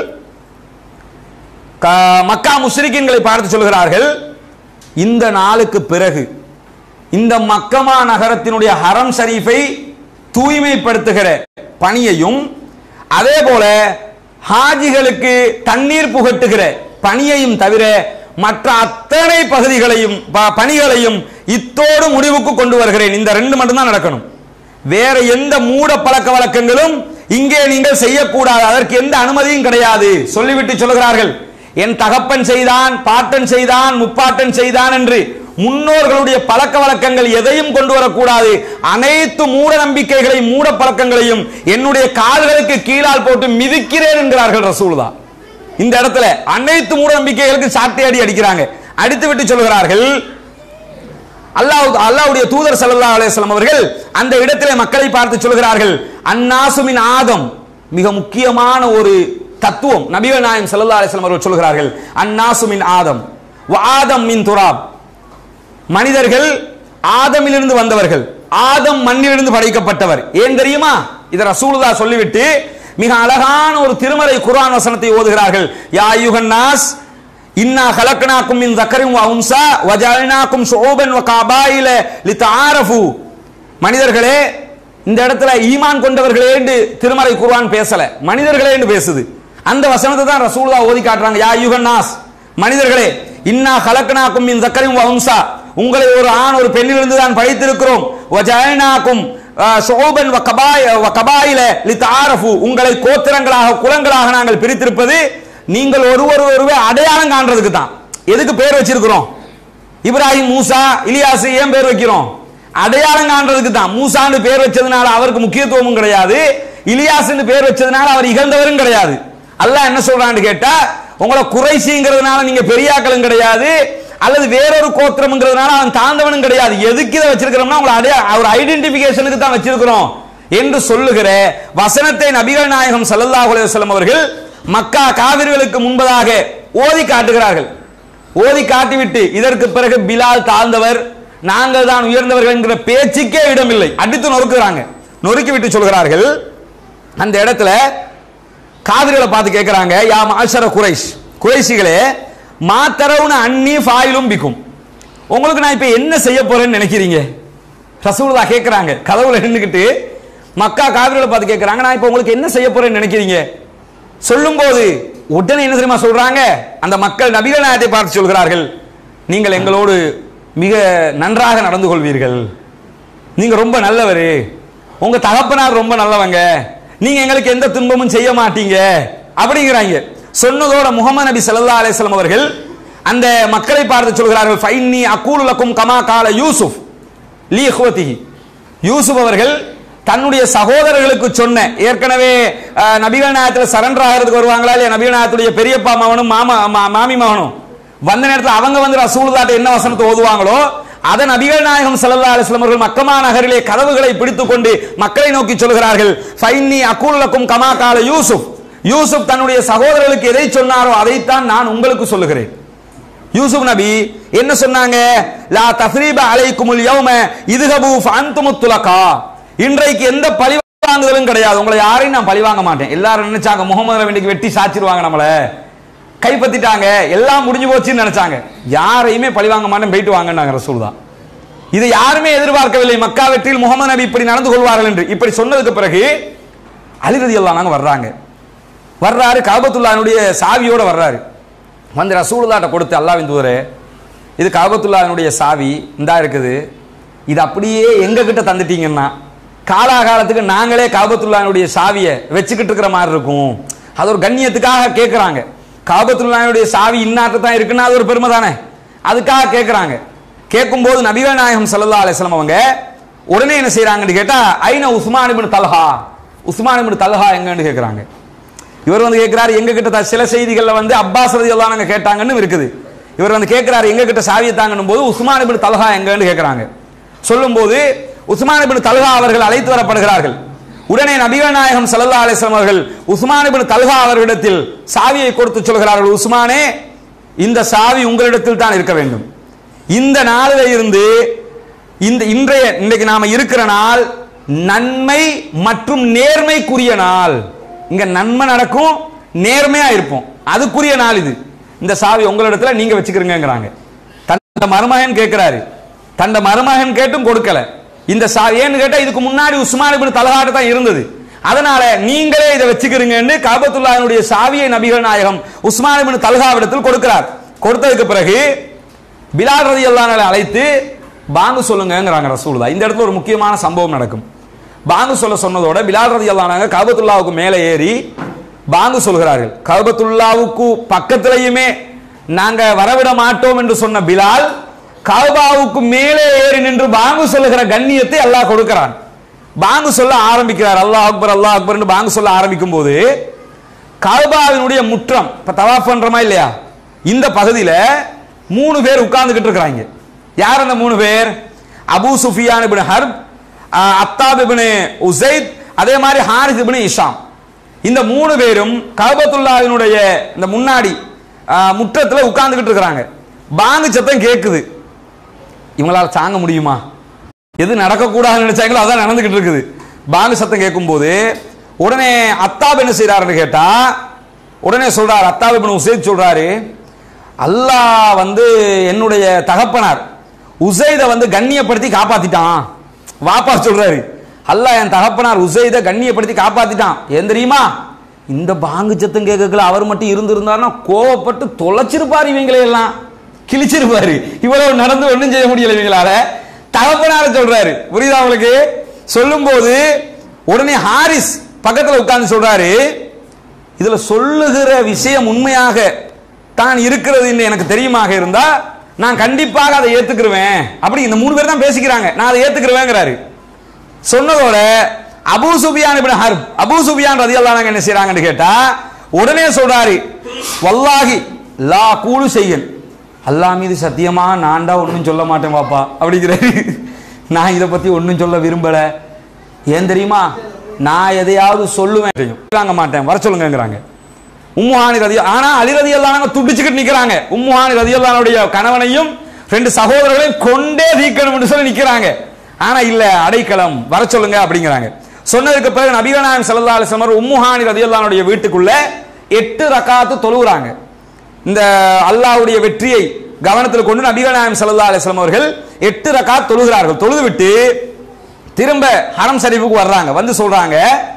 க- மக்கா முஸ்ரிக்கின்களை பார்த்து சொல்கிறார்கள் இந்த நாளுக்கு பிறகு இந்த மக்கமா நகரத்தினுடைய ஹரம் ஷரீஃபை தூய்மைப்படுத்துகிற பணியையும் அதே போல ஹாஜிகளுக்கு தண்ணீர் புகட்டுகிற பணியையும் தவிர மற்ற அத்தனை பகுதிகளையும் ப- பணிகளையும் இத்தோடு முடிவுக்கு கொண்டு வருகிறேன் இந்த ரெண்டு மட்டும்தான் நடக்கணும் வேற எந்த மூட பழக்க வழக்கங்களும் இங்கே நீங்கள் செய்யக்கூடாது அதற்கு எந்த அனுமதியும் கிடையாது சொல்லிவிட்டு சொல்கிறார்கள் என் தகப்பன் செய்தான் பாட்டன் செய்தான் முப்பாட்டன் செய்தான் என்று முன்னோர்களுடைய பழக்க வழக்கங்கள் எதையும் கொண்டு வரக்கூடாது அனைத்து மூட நம்பிக்கைகளையும் மூட பழக்கங்களையும் என்னுடைய கால்களுக்கு கீழால் போட்டு மிதிக்கிறேன் என்கிறார்கள் ரசூலுதா இந்த இடத்துல அனைத்து மூட நம்பிக்கைகளுக்கு சாட்டை அடி அடிக்கிறாங்க அடித்து விட்டு சொல்கிறார்கள் அல்லாஹ் அல்லாஹ்வுடைய தூதர் ஸல்லல்லாஹு அலைஹி வஸல்லம் அவர்கள் அந்த இடத்திலே மக்களை பார்த்து சொல்கிறார்கள் அன்னாசுமின் ஆதம் மிக முக்கியமான ஒரு தத்துவம் நபிகள் நாயம் ஸல்லல்லாஹு அலைஹி வஸல்லம் அவர்கள் சொல்கிறார்கள் அன்னாசுமின் ஆதம் வ ஆதம் மின் துராப் மனிதர்கள் ஆதமிலிருந்து வந்தவர்கள் ஆதம் மண்ணிலிருந்து படைக்கப்பட்டவர் ஏன் தெரியுமா இதை ரசூலுல்லா சொல்லிவிட்டு மிக அழகான ஒரு திருமறை குர்ஆன் வசனத்தை ஓதுகிறார்கள் யா அய்யுஹன் நாஸ் இன்னா கலக்கனாக்கும் மின் தக்கரின் வ உன்சா வஜஅல்னாக்கும் ஷுஊபன் வ கபாயில லிதஆரஃபு மனிதர்களே இந்த இடத்துல ஈமான் கொண்டவர்களே என்று திருமறை குர்ஆன் பேசல மனிதர்களே என்று பேசுது அந்த வசனத்தை தான் ரசூலுல்லா ஓதி காட்டுறாங்க யா அய்யுஹன் நாஸ் மனிதர்களே இன்னா கலக்கனாக்கும் மின் தக்கரின் வ உன்சா உங்களை ஒரு ஆண் ஒரு பெண்ணிலிருந்து தான் படைத்திருக்கிறோம் வஜஅல்னாக்கும் ஷுஊபன் வ கபாய வ கபாயில லிதஆரஃபு உங்களை கோத்திரங்களாக குலங்களாக நாங்கள் பிரித்திருப்பது நீங்கள் ஒருவர் ஒருவர் அடையாளம் காண்றதுக்கு தான் எதுக்கு பேர் வச்சிருக்கிறோம் இப்ராஹிம் மூசா இலியாஸ் ஏன் பேர் வைக்கிறோம் அடையாளம் காண்றதுக்கு தான் மூசான்னு பேர் வச்சதுனால அவருக்கு முக்கியத்துவமும் கிடையாது இலியாஸ்னு பேர் வச்சதுனால அவர் இகழ்ந்தவரும் கிடையாது அல்லாஹ் என்ன சொல்றான்னு கேட்டா உங்களை குறைசிங்கிறதுனால நீங்க பெரியாக்களும் கிடையாது அல்லது வேறொரு கோத்திரம்ங்கிறதுனால அவன் தாழ்ந்தவனும் கிடையாது எதுக்கு இதை வச்சிருக்கிறோம்னா உங்களை அடைய ஒரு ஐடென்டிபிகேஷனுக்கு தான் வச்சிருக்கிறோம் என்று சொல்லுகிற வசனத்தை நபிகள் நாயகம் ஸல்லல்லாஹு அலைஹி வஸல்லம் அவர்கள் மக்கா காவிர்களுக்கு முன்பதாக ஓதி காட்டுகிறார்கள் ஓதி காட்டிவிட்டு இதற்கு பிறகு பிலால் தாழ்ந்தவர் நாங்கள் தான் உயர்ந்தவர்கள் என்கிற பேச்சுக்கே இடமில்லை அடித்து நொறுக்குறாங்க நொறுக்கி விட்டு சொல்கிறார்கள் அந்த இடத்துல காவிரிகளை பார்த்து கேட்கிறாங்க யா மாஷர குறைஷ் குறைஷிகளே மாத்தரவுன அன்னி ஃபாயிலும் பிக்கும் உங்களுக்கு நான் இப்ப என்ன செய்ய போறேன்னு நினைக்கிறீங்க ரசூலுல்லா கேட்கிறாங்க கதவுல நின்னுக்கிட்டு மக்கா காவிரிகளை பார்த்து கேட்கிறாங்க நான் இப்ப உங்களுக்கு என்ன செய்ய போறேன்னு நினைக்கிறீங்க சொல்லும்போது உடனே என்ன தெரியுமா சொல்றாங்க அந்த மக்கள் நபிகள் நாயத்தை பார்த்து சொல்கிறார்கள் நீங்கள் எங்களோடு மிக நன்றாக நடந்து கொள்வீர்கள் நீங்க ரொம்ப நல்லவர் உங்க தகப்பனார் ரொம்ப நல்லவங்க நீங்க எங்களுக்கு எந்த துன்பமும் செய்ய மாட்டீங்க அப்படிங்கிறாங்க சொன்னதோட முகமது நபி ஸல்லல்லாஹு அலைஹி வஸல்லம் அவர்கள் அந்த மக்களை பார்த்து சொல்கிறார்கள் ஃபைன்னி அக்கூலு லக்கும் கமா கால யூசுப் லீ இஹ்வதிஹி யூசுப் அவர்கள் தன்னுடைய சகோதரர்களுக்கு சொன்ன ஏற்கனவே அஹ், நபிகள் நாயகத்தில் சரண்டர் ஆகிறதுக்கு வருவாங்களா இல்லையா நபிகள் நாயகத்துடைய பெரியப்பா மகனும் மாமா மா- மாமி மகனும் வந்த நேரத்தில் அவங்க வந்து ரசூலுல்லாட்ட என்ன வசனத்தை ஓதுவாங்களோ அதை நபிகள் நாயகம் ஸல்லல்லாஹு அலைஹி வஸல்லம் அவர்கள் மக்கமா நகரிலே கதவுகளை பிடித்துக் கொண்டு மக்களை நோக்கி சொல்கிறார்கள் ஃபைன்னி அக்கூலக்கும் கமா கால யூசுப் யூசுப் தன்னுடைய சகோதரர்களுக்கு எதை சொன்னாரோ அதைத்தான் நான் உங்களுக்கு சொல்லுகிறேன் யூசுப் நபி என்ன சொன்னாங்க லா தஸ்ரீப அலைக்குமுல் யௌம இதுகபு ஃபஅன்துமுத் துலகா இன்றைக்கு எந்த பழி வாங்குதலும் கிடையாது உங்களை யாரையும் நான் பழி வாங்க மாட்டேன் எல்லாரும் நினைச்சாங்க முகமது நபிக்கு வெட்டி சாச்சிருவாங்க நம்மள கைப்பத்திட்டாங்க எல்லாம் முடிஞ்சு போச்சுன்னு நினைச்சாங்க யாரையுமே பழி வாங்க மாட்டேன் போயிட்டு வாங்கன்னாங்க ரசூல் தான் இதை யாருமே எதிர்பார்க்கவில்லை மக்கா வெற்றியில் முகமது நபி இப்படி நடந்து கொள்வார்கள் என்று இப்படி சொன்னதுக்கு பிறகு அலிரதி எல்லாம் வர்றாங்க வர்றாரு காபத்துல்லானுடைய சாவியோட வர்றாரு வந்து ரசூலுல்லாட்ட கொடுத்து அல்லாவின் தூதரே இது காபத்துல்லானுடைய சாவி இந்தா இருக்குது இது அப்படியே எங்க கிட்ட தந்துட்டீங்கன்னா காலாகாலத்துக்கு நாங்களே காபத்துல்லானுடைய சாவியை வச்சுக்கிட்டு இருக்கிற மாதிரி இருக்கும் அது ஒரு கண்ணியத்துக்காக கேட்குறாங்க காபத்துல்லானுடைய சாவி இன்னாட்டு தான் இருக்குன்னா அது ஒரு பெருமை தானே அதுக்காக கேட்குறாங்க கேட்கும்போது நபிகள் நாயகம் ஸல்லல்லாஹு அலைஹி வஸல்லம் அவங்க உடனே என்ன செய்றாங்கன்னு கேட்டா ஐன Usman ibn Talha Usman ibn Talha எங்கன்னு கேட்குறாங்க இவர் வந்து கேட்கிறாரு எங்க கிட்ட த- சில செய்திகள்ல வந்து அப்பாஸ் ரதியல்லாஹு அன்ஹு கேட்டாங்கன்னு இருக்குது இவர் வந்து கேட்கிறாரு எங்க கிட்ட சாவியை தாங்கணும் போது உஸ்மான் இப்னு தல்ஹா எங்கன்னு கேட்கிறாங்க சொல்லும்போது உஸ்மான் இப்னு தல்ஹா அவர்கள் அழைத்து வரப்படுகிறார்கள் உடனே நபிகள் நாயகம் ஸல்லல்லாஹு அலைஹி வஸல்லம் அவர்கள் உஸ்மான் இப்னு தல்ஹா அவர்களிடத்தில் சாவியை கொடுத்து சொல்கிறார்கள் உஸ்மானே இந்த சாவி உங்களிடத்தில் தான் இருக்க வேண்டும் இந்த நாளில இருந்து இந்த இன்றைய இன்றைக்கு நாம இருக்கிற நாள் நன்மை மற்றும் நேர்மைக்குரிய நாள் இங்க நன்மை நடக்கும் நேர்மையா இருப்போம் அதுக்குரிய நாள் இது இந்த சாவி உங்களிடத்துல நீங்க வச்சுக்கிறீங்கிறாங்க தந்த மருமகன் கேட்கிறாரு தந்த மருமகன் கேட்டும் கொடுக்கல இந்த சாவி ஏன்னு கேட்டா இதுக்கு முன்னாடி உஸ்மான் இப்னு தலஹாட்டு தான் இருந்தது அதனால நீங்களே இதை வச்சுக்கிறீங்கன்னு காபத்துல்லாஹினுடைய சாவியை நபிகள் நாயகம் உஸ்மான் இப்னு தல்ஹாவிடத்தில் கொடுக்கிறார் கொடுத்ததுக்கு பிறகு பிலால் ரதி அழைத்து பாங்கு சொல்லுங்கங்கிறாங்க ரசூலுதா இந்த இடத்துல ஒரு முக்கியமான சம்பவம் நடக்கும் பாங்கு சொல்ல சொன்னதோட பிலால் ரதி அல்லானாங்க காபத்துல்லாவுக்கு மேலே ஏறி பாங்கு சொல்கிறார்கள் கபத்துல்லாவுக்கு பக்கத்திலையுமே நாங்க வரவிட மாட்டோம் என்று சொன்ன பிலால் கபாவுக்கு மேலே ஏறி நின்று பாங்கு சொல்லுகிற கண்ணியத்தை அல்லாஹ் கொடுக்கிறான் பாங்கு சொல்ல ஆரம்பிக்கிறார் அல்லாஹ் அக்பர் அல்லாஹ் அக்பர் பாங்கு சொல்ல ஆரம்பிக்கும் போது கபாவினுடைய முற்றம் இப்ப தவாஃப் பண்றோமா இல்லையா இந்த பகுதியில மூணு பேர் உட்கார்ந்துகிட்டு இருக்கிறாங்க யார் அந்த மூணு பேர் அபூ சுஃபியான் இப்னு ஹர்ப் அஹ், அத்தாப் இப்னு உசைத் அதே மாதிரி ஹாரிஸ் இப்னு இஷாம் இந்த மூணு பேரும் கபத்துல்லாவினுடைய இந்த முன்னாடி அஹ், முற்றத்துல உட்கார்ந்துகிட்டு இருக்கிறாங்க பாங்கு சத்தம் கேட்குது இவங்களால தாங்க முடியுமா எது நடக்கக்கூடாதுன்னு நினைச்சாங்களோ அதான் நடந்துகிட்டு இருக்குது பாங்கு சத்தம் கேட்கும்போது உடனே அத்தாப் என்ன செய்யறாருன்னு கேட்டா உடனே சொல்றாரு அத்தாப் இப்னு உசைத் சொல்றாரு அல்லாஹ் வந்து என்னுடைய தகப்பனார் உசைத வந்து கண்ணியப்படுத்தி காப்பாத்திட்டான் வாப்பா சொல்றாரு அல்லாஹ் என் தகப்பனார் உசைத கண்ணியப்படுத்தி காப்பாத்திட்டான் ஏன் தெரியுமா இந்த பாங்கு சத்தம் கேட்கல அவர் மட்டும் இருந்திருந்தாருன்னா கோவப்பட்டு தொலைச்சிருப்பாரு இவங்களை எல்லாம் கிழிச்சிருப்பாரு இவ்வளவு நடந்து ஒண்ணும் செய்ய முடியல இவங்களால தகப்பனார சொல்றாரு புரியுதா உங்களுக்கு சொல்லும்போது உடனே ஹாரிஸ் பக்கத்துல உட்கார்ந்து சொல்றாரு இதுல சொல்லுகிற விஷயம் உண்மையாக தான் இருக்கிறது என்று எனக்கு தெரியுமாக இருந்தா நான் கண்டிப்பாக அதை ஏத்துக்கிருவேன் அப்படி இந்த மூணு பேர் தான் பேசிக்கிறாங்க நான் அதை ஏத்துக்கிருவேங்கிறாரு சொன்னதோட Abu Sufyan ibn Harb Abu Sufyan ரதியல்லாஹு என்ன செய்றாங்கன்னு கேட்டா உடனே சொல்றாரு வல்லாஹி லா கூலு செய்யன் அல்லாஹ் மீது சத்தியமா நான்டா ஒன்றும் சொல்ல மாட்டேன் பாப்பா அப்படிங்கிறாரு நான் இதை பத்தி ஒன்றும் சொல்ல விரும்பல ஏன் தெரியுமா நான் எதையாவது சொல்லுவேன் வாங்க மாட்டேன் வர சொல்லுங்கங்கிறாங்க உம்முஹானி ரதி ஆனா அலி ரதி எல்லாம் துடிச்சுக்கிட்டு நிக்கிறாங்க உம்முஹானி ரதி அல்லானுடைய கணவனையும் ரெண்டு சகோதரர்களையும் கொண்டே தீக்கணும் என்று சொல்லி நிக்கிறாங்க ஆனா இல்ல அடைக்கலம் வர சொல்லுங்க அப்படிங்கிறாங்க சொன்னதுக்கு பிறகு நபிகள் நாயம் ஸல்லல்லாஹு அலைஹி வஸல்லம் உம்முஹானி ரதி அல்லானுடைய வீட்டுக்குள்ள எட்டு ரக்காத்து தொழுகிறாங்க இந்த அல்லாஹ்வுடைய வெற்றியை கவனத்தில் கொண்டு நபிகள் நாயம் ஸல்லல்லாஹு அலைஹி வஸல்லம் அவர்கள் எட்டு ரக்காத் தொழுகிறார்கள் தொழுது விட்டு திரும்ப ஹரம் ஷரீஃபுக்கு வர்றாங்க வந்து சொல்றாங்க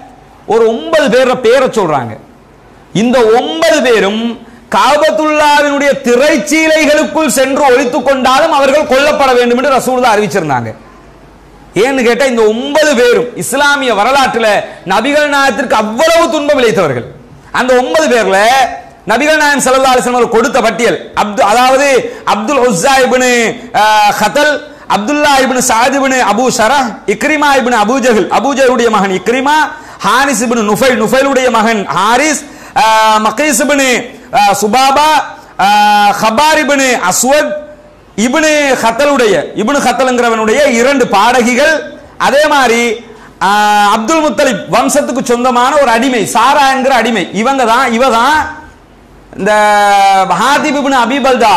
ஒரு ஒன்பது பேர பேரை சொல்றாங்க இந்த ஒன்பது பேரும் காபத்துல்லாவினுடைய திரைச்சீலைகளுக்குள் சென்று ஒழித்துக் கொண்டாலும் அவர்கள் கொல்லப்பட வேண்டும் என்று ரசூலுல்லாஹ் அறிவிச்சிருந்தாங்க ஏன்னு கேட்டா இந்த ஒன்பது பேரும் இஸ்லாமிய வரலாற்றுல நபிகள் நாயகத்திற்கு அவ்வளவு துன்பம் விளைத்தவர்கள் அந்த ஒன்பது பேர்ல நபிகள் நாயகம் ஸல்லல்லாஹு அலைஹி வஸல்லம் கொடுத்த பட்டியல் அப்து அதாவது அப்துல் உஸ்ஸா இப்னு அஹ், Khatal Abdullah ibn Saad ibn Abu Sharh Ikrima ibn Abu Jahl Abu ஜஹலுடைய மகன் இக்ரிமா ஹாரிஸ் இப்னு நுஃபைல் நுஃபைலுடைய மகன் ஹாரிஸ் அஹ், மகீஸ் இப்னு அஹ், சுபாபா அஹ், ஹபார் இப்னு அஸ்வத் இப்னு ஹத்தலுடைய இப்னு ஹத்தலுங்கிறவனுடைய இரண்டு பாடகிகள் அதே மாதிரி ஆஹ், அப்துல் முத்தலிப் வம்சத்துக்கு சொந்தமான ஒரு அடிமை சாரா என்கிற அடிமை இவங்க தான் இவ தான் இந்த ஹாதிப் இப்னு அபிபல்தா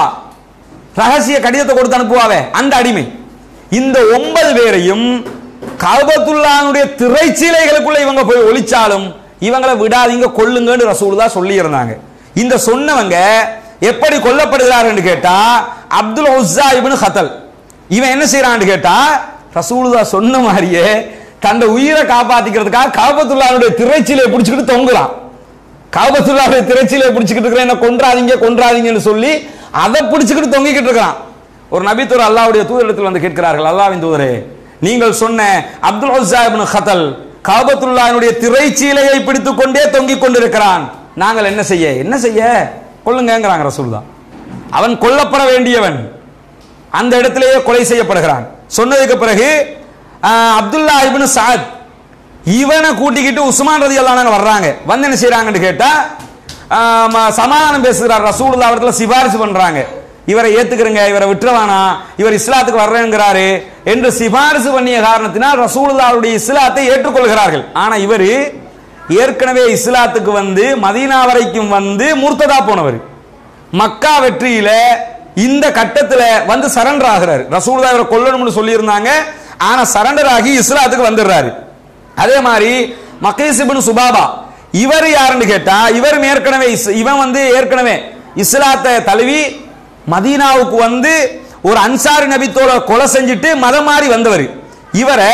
ரகசிய கடிதத்தை கொடுத்து அனுப்புவாவே அந்த அடிமை இந்த ஒன்பது பேரையும் கல்பத்துல்லானுடைய திரைச்சீலைகளுக்குள்ள இவங்க போய் ஒளிச்சாலும் இவங்களை விடாதீங்க கொல்லுங்கன்னு ரசூலுல்லா சொல்லி இருந்தாங்க இந்த சொன்னவங்க எப்படி கொல்லப்படுகிறார்கள் கேட்டா அப்துல் உஸ்ஸா இப்னு ஹத்தல் இவன் என்ன செய்யறான்னு கேட்டா ரசூலுல்லா சொன்ன மாதிரியே தன் உயிரை காப்பாத்திக்கிறதுக்காக காபத்துல்லானுடைய திரைச்சீலையை பிடிச்சிக்கிட்டு தொங்குறான் காபத்துல்லாவுடைய திரைச்சியில பிடிச்சிக்கிட்டு இருக்கிறேன் என்ன கொன்றாதீங்க கொன்றாதீங்கன்னு சொல்லி அதை பிடிச்சிக்கிட்டு தொங்கிக்கிட்டு இருக்கிறான் ஒரு நபித்தூர் அல்லாவுடைய தூதரிடத்தில் வந்து கேட்கிறார்கள் அல்லாவின் தூதரே நீங்கள் சொன்ன அப்துல் ஹுசா இப்னு ஹதல் காபத்துல்லானுடைய திரைச்சீலையை பிடித்துக் கொண்டே தொங்கிக் கொண்டிருக்கிறான் நாங்கள் என்ன செய்ய என்ன செய்ய கொல்லுங்கங்கிறாங்க ரசூலுல்லா அவன் கொல்லப்பட வேண்டியவன் அந்த இடத்திலேயே கொலை செய்யப்படுகிறான் சொன்னதுக்கு பிறகு ஆஹ், அப்துல்லா இப்னு சாத் இவனை கூட்டிக்கிட்டு உஸ்மான் ரதி அல்லாஹ் வர்றாங்க வந்து என்ன செய்றாங்கன்னு கேட்டா ஆஹ், ம- சமாதானம் பேசுகிறார் ரசூலுல்லாஹ் இடத்துல சிபாரிசு பண்றாங்க இவரை ஏத்துக்கிறங்க இவரை விட்டுறவானா இவர் இஸ்லாத்துக்கு வர்றேங்கிறாரு என்று சிபாரிசு பண்ணிய காரணத்தினால் ரசூலுல்லாஹ்வுடைய இஸ்லாத்தை ஏற்றுக்கொள்கிறார்கள் ஆனா இவர் ஏற்கனவே இஸ்லாத்துக்கு வந்து மதீனா வரைக்கும் வந்து முர்த்ததா போனவர் மக்கா வெற்றியில இந்த கட்டத்துல வந்து சரண்டர் ஆகுறாரு ரசூலுல்லாஹி அவரை கொல்லணும்னு சொல்லியிருந்தாங்க ஆனா சரண்டர் ஆகி இஸ்லாத்துக்கு வந்துடுறாரு அதே மாதிரி மகேஸ் இப்னு சுபாபா இவர் யாருன்னு கேட்டா இவர் ஏற்கனவே இஸ்- இவன் வந்து ஏற்கனவே இஸ்லாத்தை தழுவி மதீனாவுக்கு வந்து ஒரு அன்சாரி நபித்தோட கொலை செஞ்சுட்டு மதம் மாறி வந்தவர் இவரை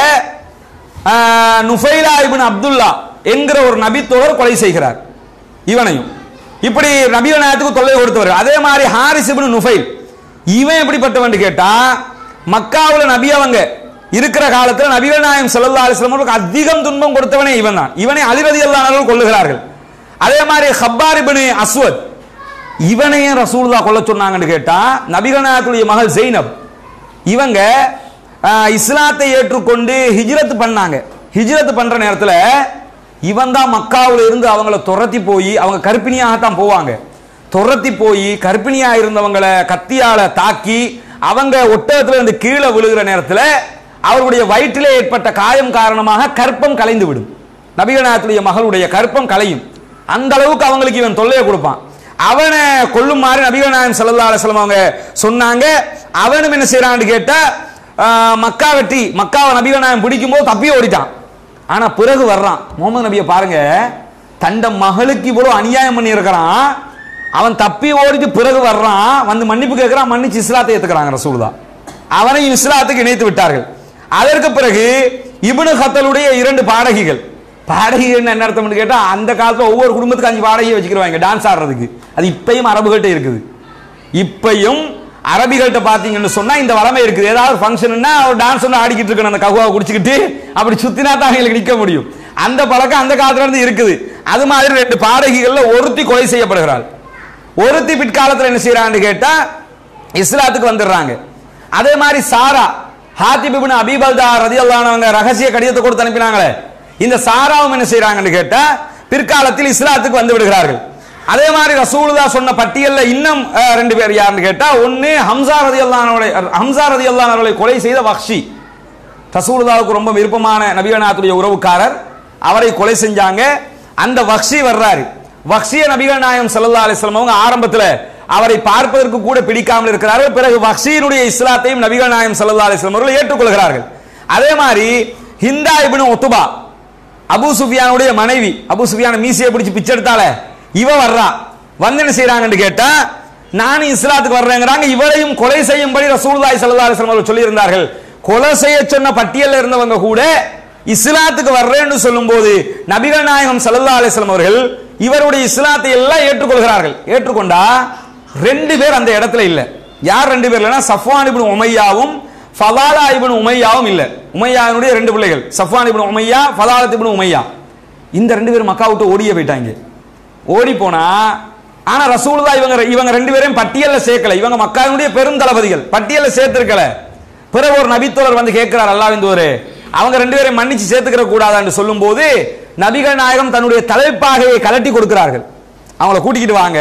ஆஹ், நுஃபைலா இப்னு அப்துல்லா என்கிற ஒரு நபித்தோழர் கொலை செய்கிறார் இவனையும் இப்படி நபிகள் நாயத்துக்கு தொல்லை கொடுத்தவர் அதே மாதிரி ஹாரிஸ் இப்னு நுஃபைல் இவன் எப்படிப்பட்டவன் கேட்டா மக்காவுல நபி அவங்க இருக்கிற காலத்துல நபிகள் நாயம் ஸல்லல்லாஹு அலைஹி வஸல்லம் அதிகம் துன்பம் கொடுத்தவனே இவன் தான் இவனை அலி ரலியல்லாஹு அன்ஹு கொல்லுகிறார்கள் அதே மாதிரி ஹப்பார் இப்னு அஸ்வத் இவனையும் ரசூலுல்லாஹ் கொல்ல சொன்னாங்கன்னு கேட்டா நபிகள் நாயகத்துடைய மகள் ஜெய்னப் இவங்க ஆஹ், இஸ்லாத்தை ஏற்றுக்கொண்டு ஹிஜ்ரத் பண்ணாங்க ஹிஜ்ரத் பண்ற நேரத்துல இவன் தான் மக்காவுல இருந்து அவங்கள துரத்தி போய் அவங்க கர்ப்பிணியாகத்தான் போவாங்க துரத்தி போய் கர்ப்பிணியா இருந்தவங்களை கத்தியால தாக்கி அவங்க ஒட்டகத்துல இருந்து கீழே விழுகிற நேரத்துல அவருடைய வயிற்றிலே ஏற்பட்ட காயம் காரணமாக கற்பம் கலைந்து விடும் நபிகநாயகத்துடைய மகளுடைய கற்பம் கலையும் அந்த அளவுக்கு அவங்களுக்கு இவன் தொல்லையை கொடுப்பான் அவனை கொல்லுமாறு நபிகள் நாயகம் ஸல்லல்லாஹு அலைஹி வஸல்லம் அவங்க சொன்னாங்க அவனும் என்ன செய்யறான்னு கேட்டா ஆஹ், மக்கா வெட்டி மக்காவை நபிகள் நாயகம் பிடிக்கும் போது தப்பி ஓடிட்டான் ஆனா பிறகு வர்றான் முகமது நபியை பாருங்க தண்ட மகளுக்கு இவ்வளவு அநியாயம் பண்ணி இருக்கிறான் அவன் தப்பி ஓடிட்டு பிறகு வர்றான் வந்து மன்னிப்பு கேட்கிறான் மன்னிச்சு இஸ்லாத்தை ஏத்துக்கிறாங்க ரசூலுதா அவனையும் இஸ்லாத்துக்கு இணைத்து விட்டார்கள் அதற்கு பிறகு இப்னு ஹத்தலுடைய இரண்டு பாடகிகள் பாடகிகள் என்ன அர்த்தம்னு கேட்டா அந்த காலத்துல ஒவ்வொரு குடும்பத்துக்கு அஞ்சு பாடகியை வச்சுக்கிருவாங்க டான்ஸ் ஆடுறதுக்கு அது இப்பயும் அரபுகள்கிட்ட இருக்குது இப்பயும் அரபிகள்கிட்ட பாத்தீங்கன்னு சொன்னா இந்த வளமை இருக்குது ஏதாவது ஃபங்க்ஷன்னா ஒரு டான்ஸ் ஒன்று ஆடிக்கிட்டு இருக்கணும் அந்த ககுவாவை குடிச்சுக்கிட்டு அப்படி சுத்தினா தான் அவங்களுக்கு நிக்க முடியும் அந்த பழக்கம் அந்த காலத்துல இருந்து இருக்குது அது மாதிரி ரெண்டு பாடகிகள்ல ஒருத்தி கொலை செய்யப்படுகிறாள் ஒருத்தி பிற்காலத்துல என்ன செய்யறான்னு கேட்டா இஸ்லாத்துக்கு வந்துடுறாங்க அதே மாதிரி சாரா ஹாத்திப் இப்னு அபீபல்தா ரதியல்லானவங்க ரகசிய கடிதத்தை கொடுத்து அனுப்பினாங்களே இந்த சாராவும் என்ன செய்யறாங்கன்னு கேட்டா பிற்காலத்தில் இஸ்லாத்துக்கு வந்து விடுகிறார்கள் அதே மாதிரி ரசூலுல்லா சொன்ன பட்டியல்ல இன்னும் அஹ், ரெண்டு பேர் யாருன்னு கேட்டா ஒன்னு ஹம்சா ரதியல்லானவரை ஹம்சா ரதியல்லானவர்களை கொலை செய்த வக்ஷி ரசூலுல்லாவுக்கு ரொம்ப விருப்பமான நபிகநாத்துடைய உறவுக்காரர் அவரை கொலை செஞ்சாங்க அந்த வக்ஷி வர்றாரு வக்ஷிய நபிகள் நாயகம் ஸல்லல்லாஹு அலைஹி வஸல்லம் அவங்க ஆரம்பத்துல அவரை பார்ப்பதற்கு கூட பிடிக்காமல் இருக்கிறார்கள் பிறகு வக்ஷியினுடைய இஸ்லாத்தையும் நபிகள் நாயகம் ஸல்லல்லாஹு அலைஹி வஸல்லம் அவர்கள் ஏற்றுக்கொள்கிறார்கள் அதே மாதிரி ஹிந்தா இப்னு உத்துபா அபூ சுஃபியானுடைய மனைவி அபூ சுஃபியான மீசையை பிடிச்சு பிச்சை எடுத்தால இவ வர்றா வந்து என்ன செய்யறாங்கன்னு கேட்டா நானும் இஸ்லாத்துக்கு வர்றேங்கிறாங்க இவரையும் கொலை செய்யும்படி ரசூலுல்லாஹி ஸல்லல்லாஹு அலைஹி வஸல்லம் அவர்கள் சொல்லியிருந்தார்கள் கொலை செய்ய சொன்ன பட்டியல்ல இருந்தவங்க கூட இஸ்லாத்துக்கு வர்றேன்னு சொல்லும்போது நபிகள் நாயகம் ஸல்லல்லாஹு அலைஹி வஸல்லம் அவர்கள் இவருடைய இஸ்லாத்தை எல்லாம் ஏற்றுக்கொள்கிறார்கள் ஏற்றுக்கொண்டா ரெண்டு பேர் அந்த இடத்துல இல்ல யார் ரெண்டு பேர் இல்லைன்னா சஃப்வான் இப்னு உமையாவும் ஃபதாலா இப்னு உமையாவும் இல்ல உமையாவினுடைய ரெண்டு பிள்ளைகள் சஃப்வான் இப்னு உமையா ஃபதாலத் இப்னு உமையா இந்த ரெண்டு பேரும் மக்கா விட்டு ஓடியே போயிட்டாங்க ஓடி போனா ஆனா ரசூலுல்லாஹ் இவங்க இவங்க ரெண்டு பேரையும் பட்டியல்ல சேர்க்கல இவங்க மக்காவினுடைய பெரும் தளபதிகள் பட்டியல்ல சேர்த்திருக்கல பிறகு ஒரு நபித்தோழர் வந்து கேட்கிறார் அல்லாஹ் ஒரு அவங்க ரெண்டு பேரையும் மன்னிச்சு சேர்த்துக்கிற கூடாதான்னு சொல்லும்போது நபிகள் நாயகம் தன்னுடைய தலைப்பாகையை கலட்டி கொடுக்கிறார்கள் அவங்கள கூட்டிக்கிட்டு வாங்க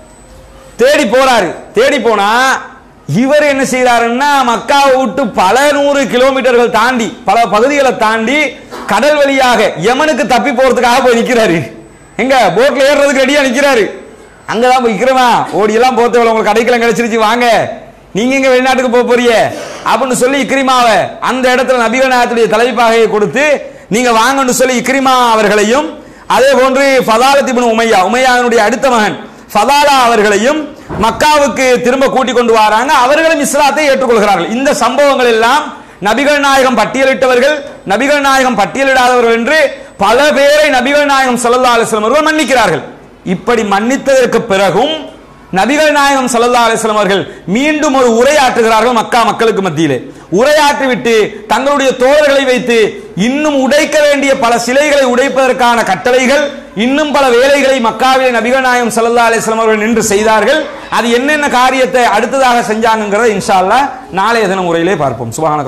தேடி போறாரு தேடி போனா இவர் என்ன செய்யறாருன்னா மக்காவை விட்டு பல நூறு கிலோமீட்டர்கள் தாண்டி பல பகுதிகளை தாண்டி கடல் வழியாக யமனுக்கு தப்பி போறதுக்காக போய் நிக்கிறாரு எங்க போட்ல ஏறுறதுக்கு ரெடியா நிக்கிறாரு அங்கதான் போய் நிக்கிறவா ஓடி எல்லாம் போத்த உங்களுக்கு கடைக்கெல்லாம் கிடைச்சிருச்சு வாங்க நீங்க எங்க வெளிநாட்டுக்கு போக போறீங்க அப்படின்னு சொல்லி இக்ரிமாவை அந்த இடத்துல நபிகள் நாயகத்துடைய தலைப்பாகையை கொடுத்து நீங்க வாங்கன்னு சொல்லி இக்ரிமா அவர்களையும் அதே போன்று ஃபதாலத் இப்னு உமையா உமையாவினுடைய அடுத்த மகன் ஃபதாலா அவர்களையும் மக்காவுக்கு திரும்ப கூட்டிக் கொண்டு வராங்க அவர்களும் இஸ்லாத்தை ஏற்றுக்கொள்கிறார்கள் இந்த சம்பவங்கள் எல்லாம் நபிகள் நாயகம் பட்டியலிட்டவர்கள் நபிகள் நாயகம் பட்டியலிடாதவர்கள் என்று பல பேரை நபிகள் நாயகம் ஸல்லல்லாஹு அலைஹி வஸல்லம் அவர்கள் மன்னிக்கிறார்கள் இப்படி மன்னித்ததற்கு பிறகும் நபிகள் நாயகம் ஸல்லல்லாஹு அலைஹி வஸல்லம் அவர்கள் மீண்டும் ஒரு உரையாற்றுகிறார்கள் மக்கா மக்களுக்கு மத்தியிலே உரையாற்றிவிட்டு தங்களுடைய தோழர்களை வைத்து இன்னும் உடைக்க வேண்டிய பல சிலைகளை உடைப்பதற்கான கட்டளைகள் இன்னும் பல வேலைகளை மக்காவிலே நபிகள் நாயகம் ஸல்லல்லாஹு அலைஹி வஸல்லம் அவர்கள் நின்று செய்தார்கள் அது என்னென்ன காரியத்தை அடுத்ததாக செஞ்சாங்கிறத இன்ஷா அல்லாஹ் நாளைய தினம் உரையிலே பார்ப்போம் சுபஹான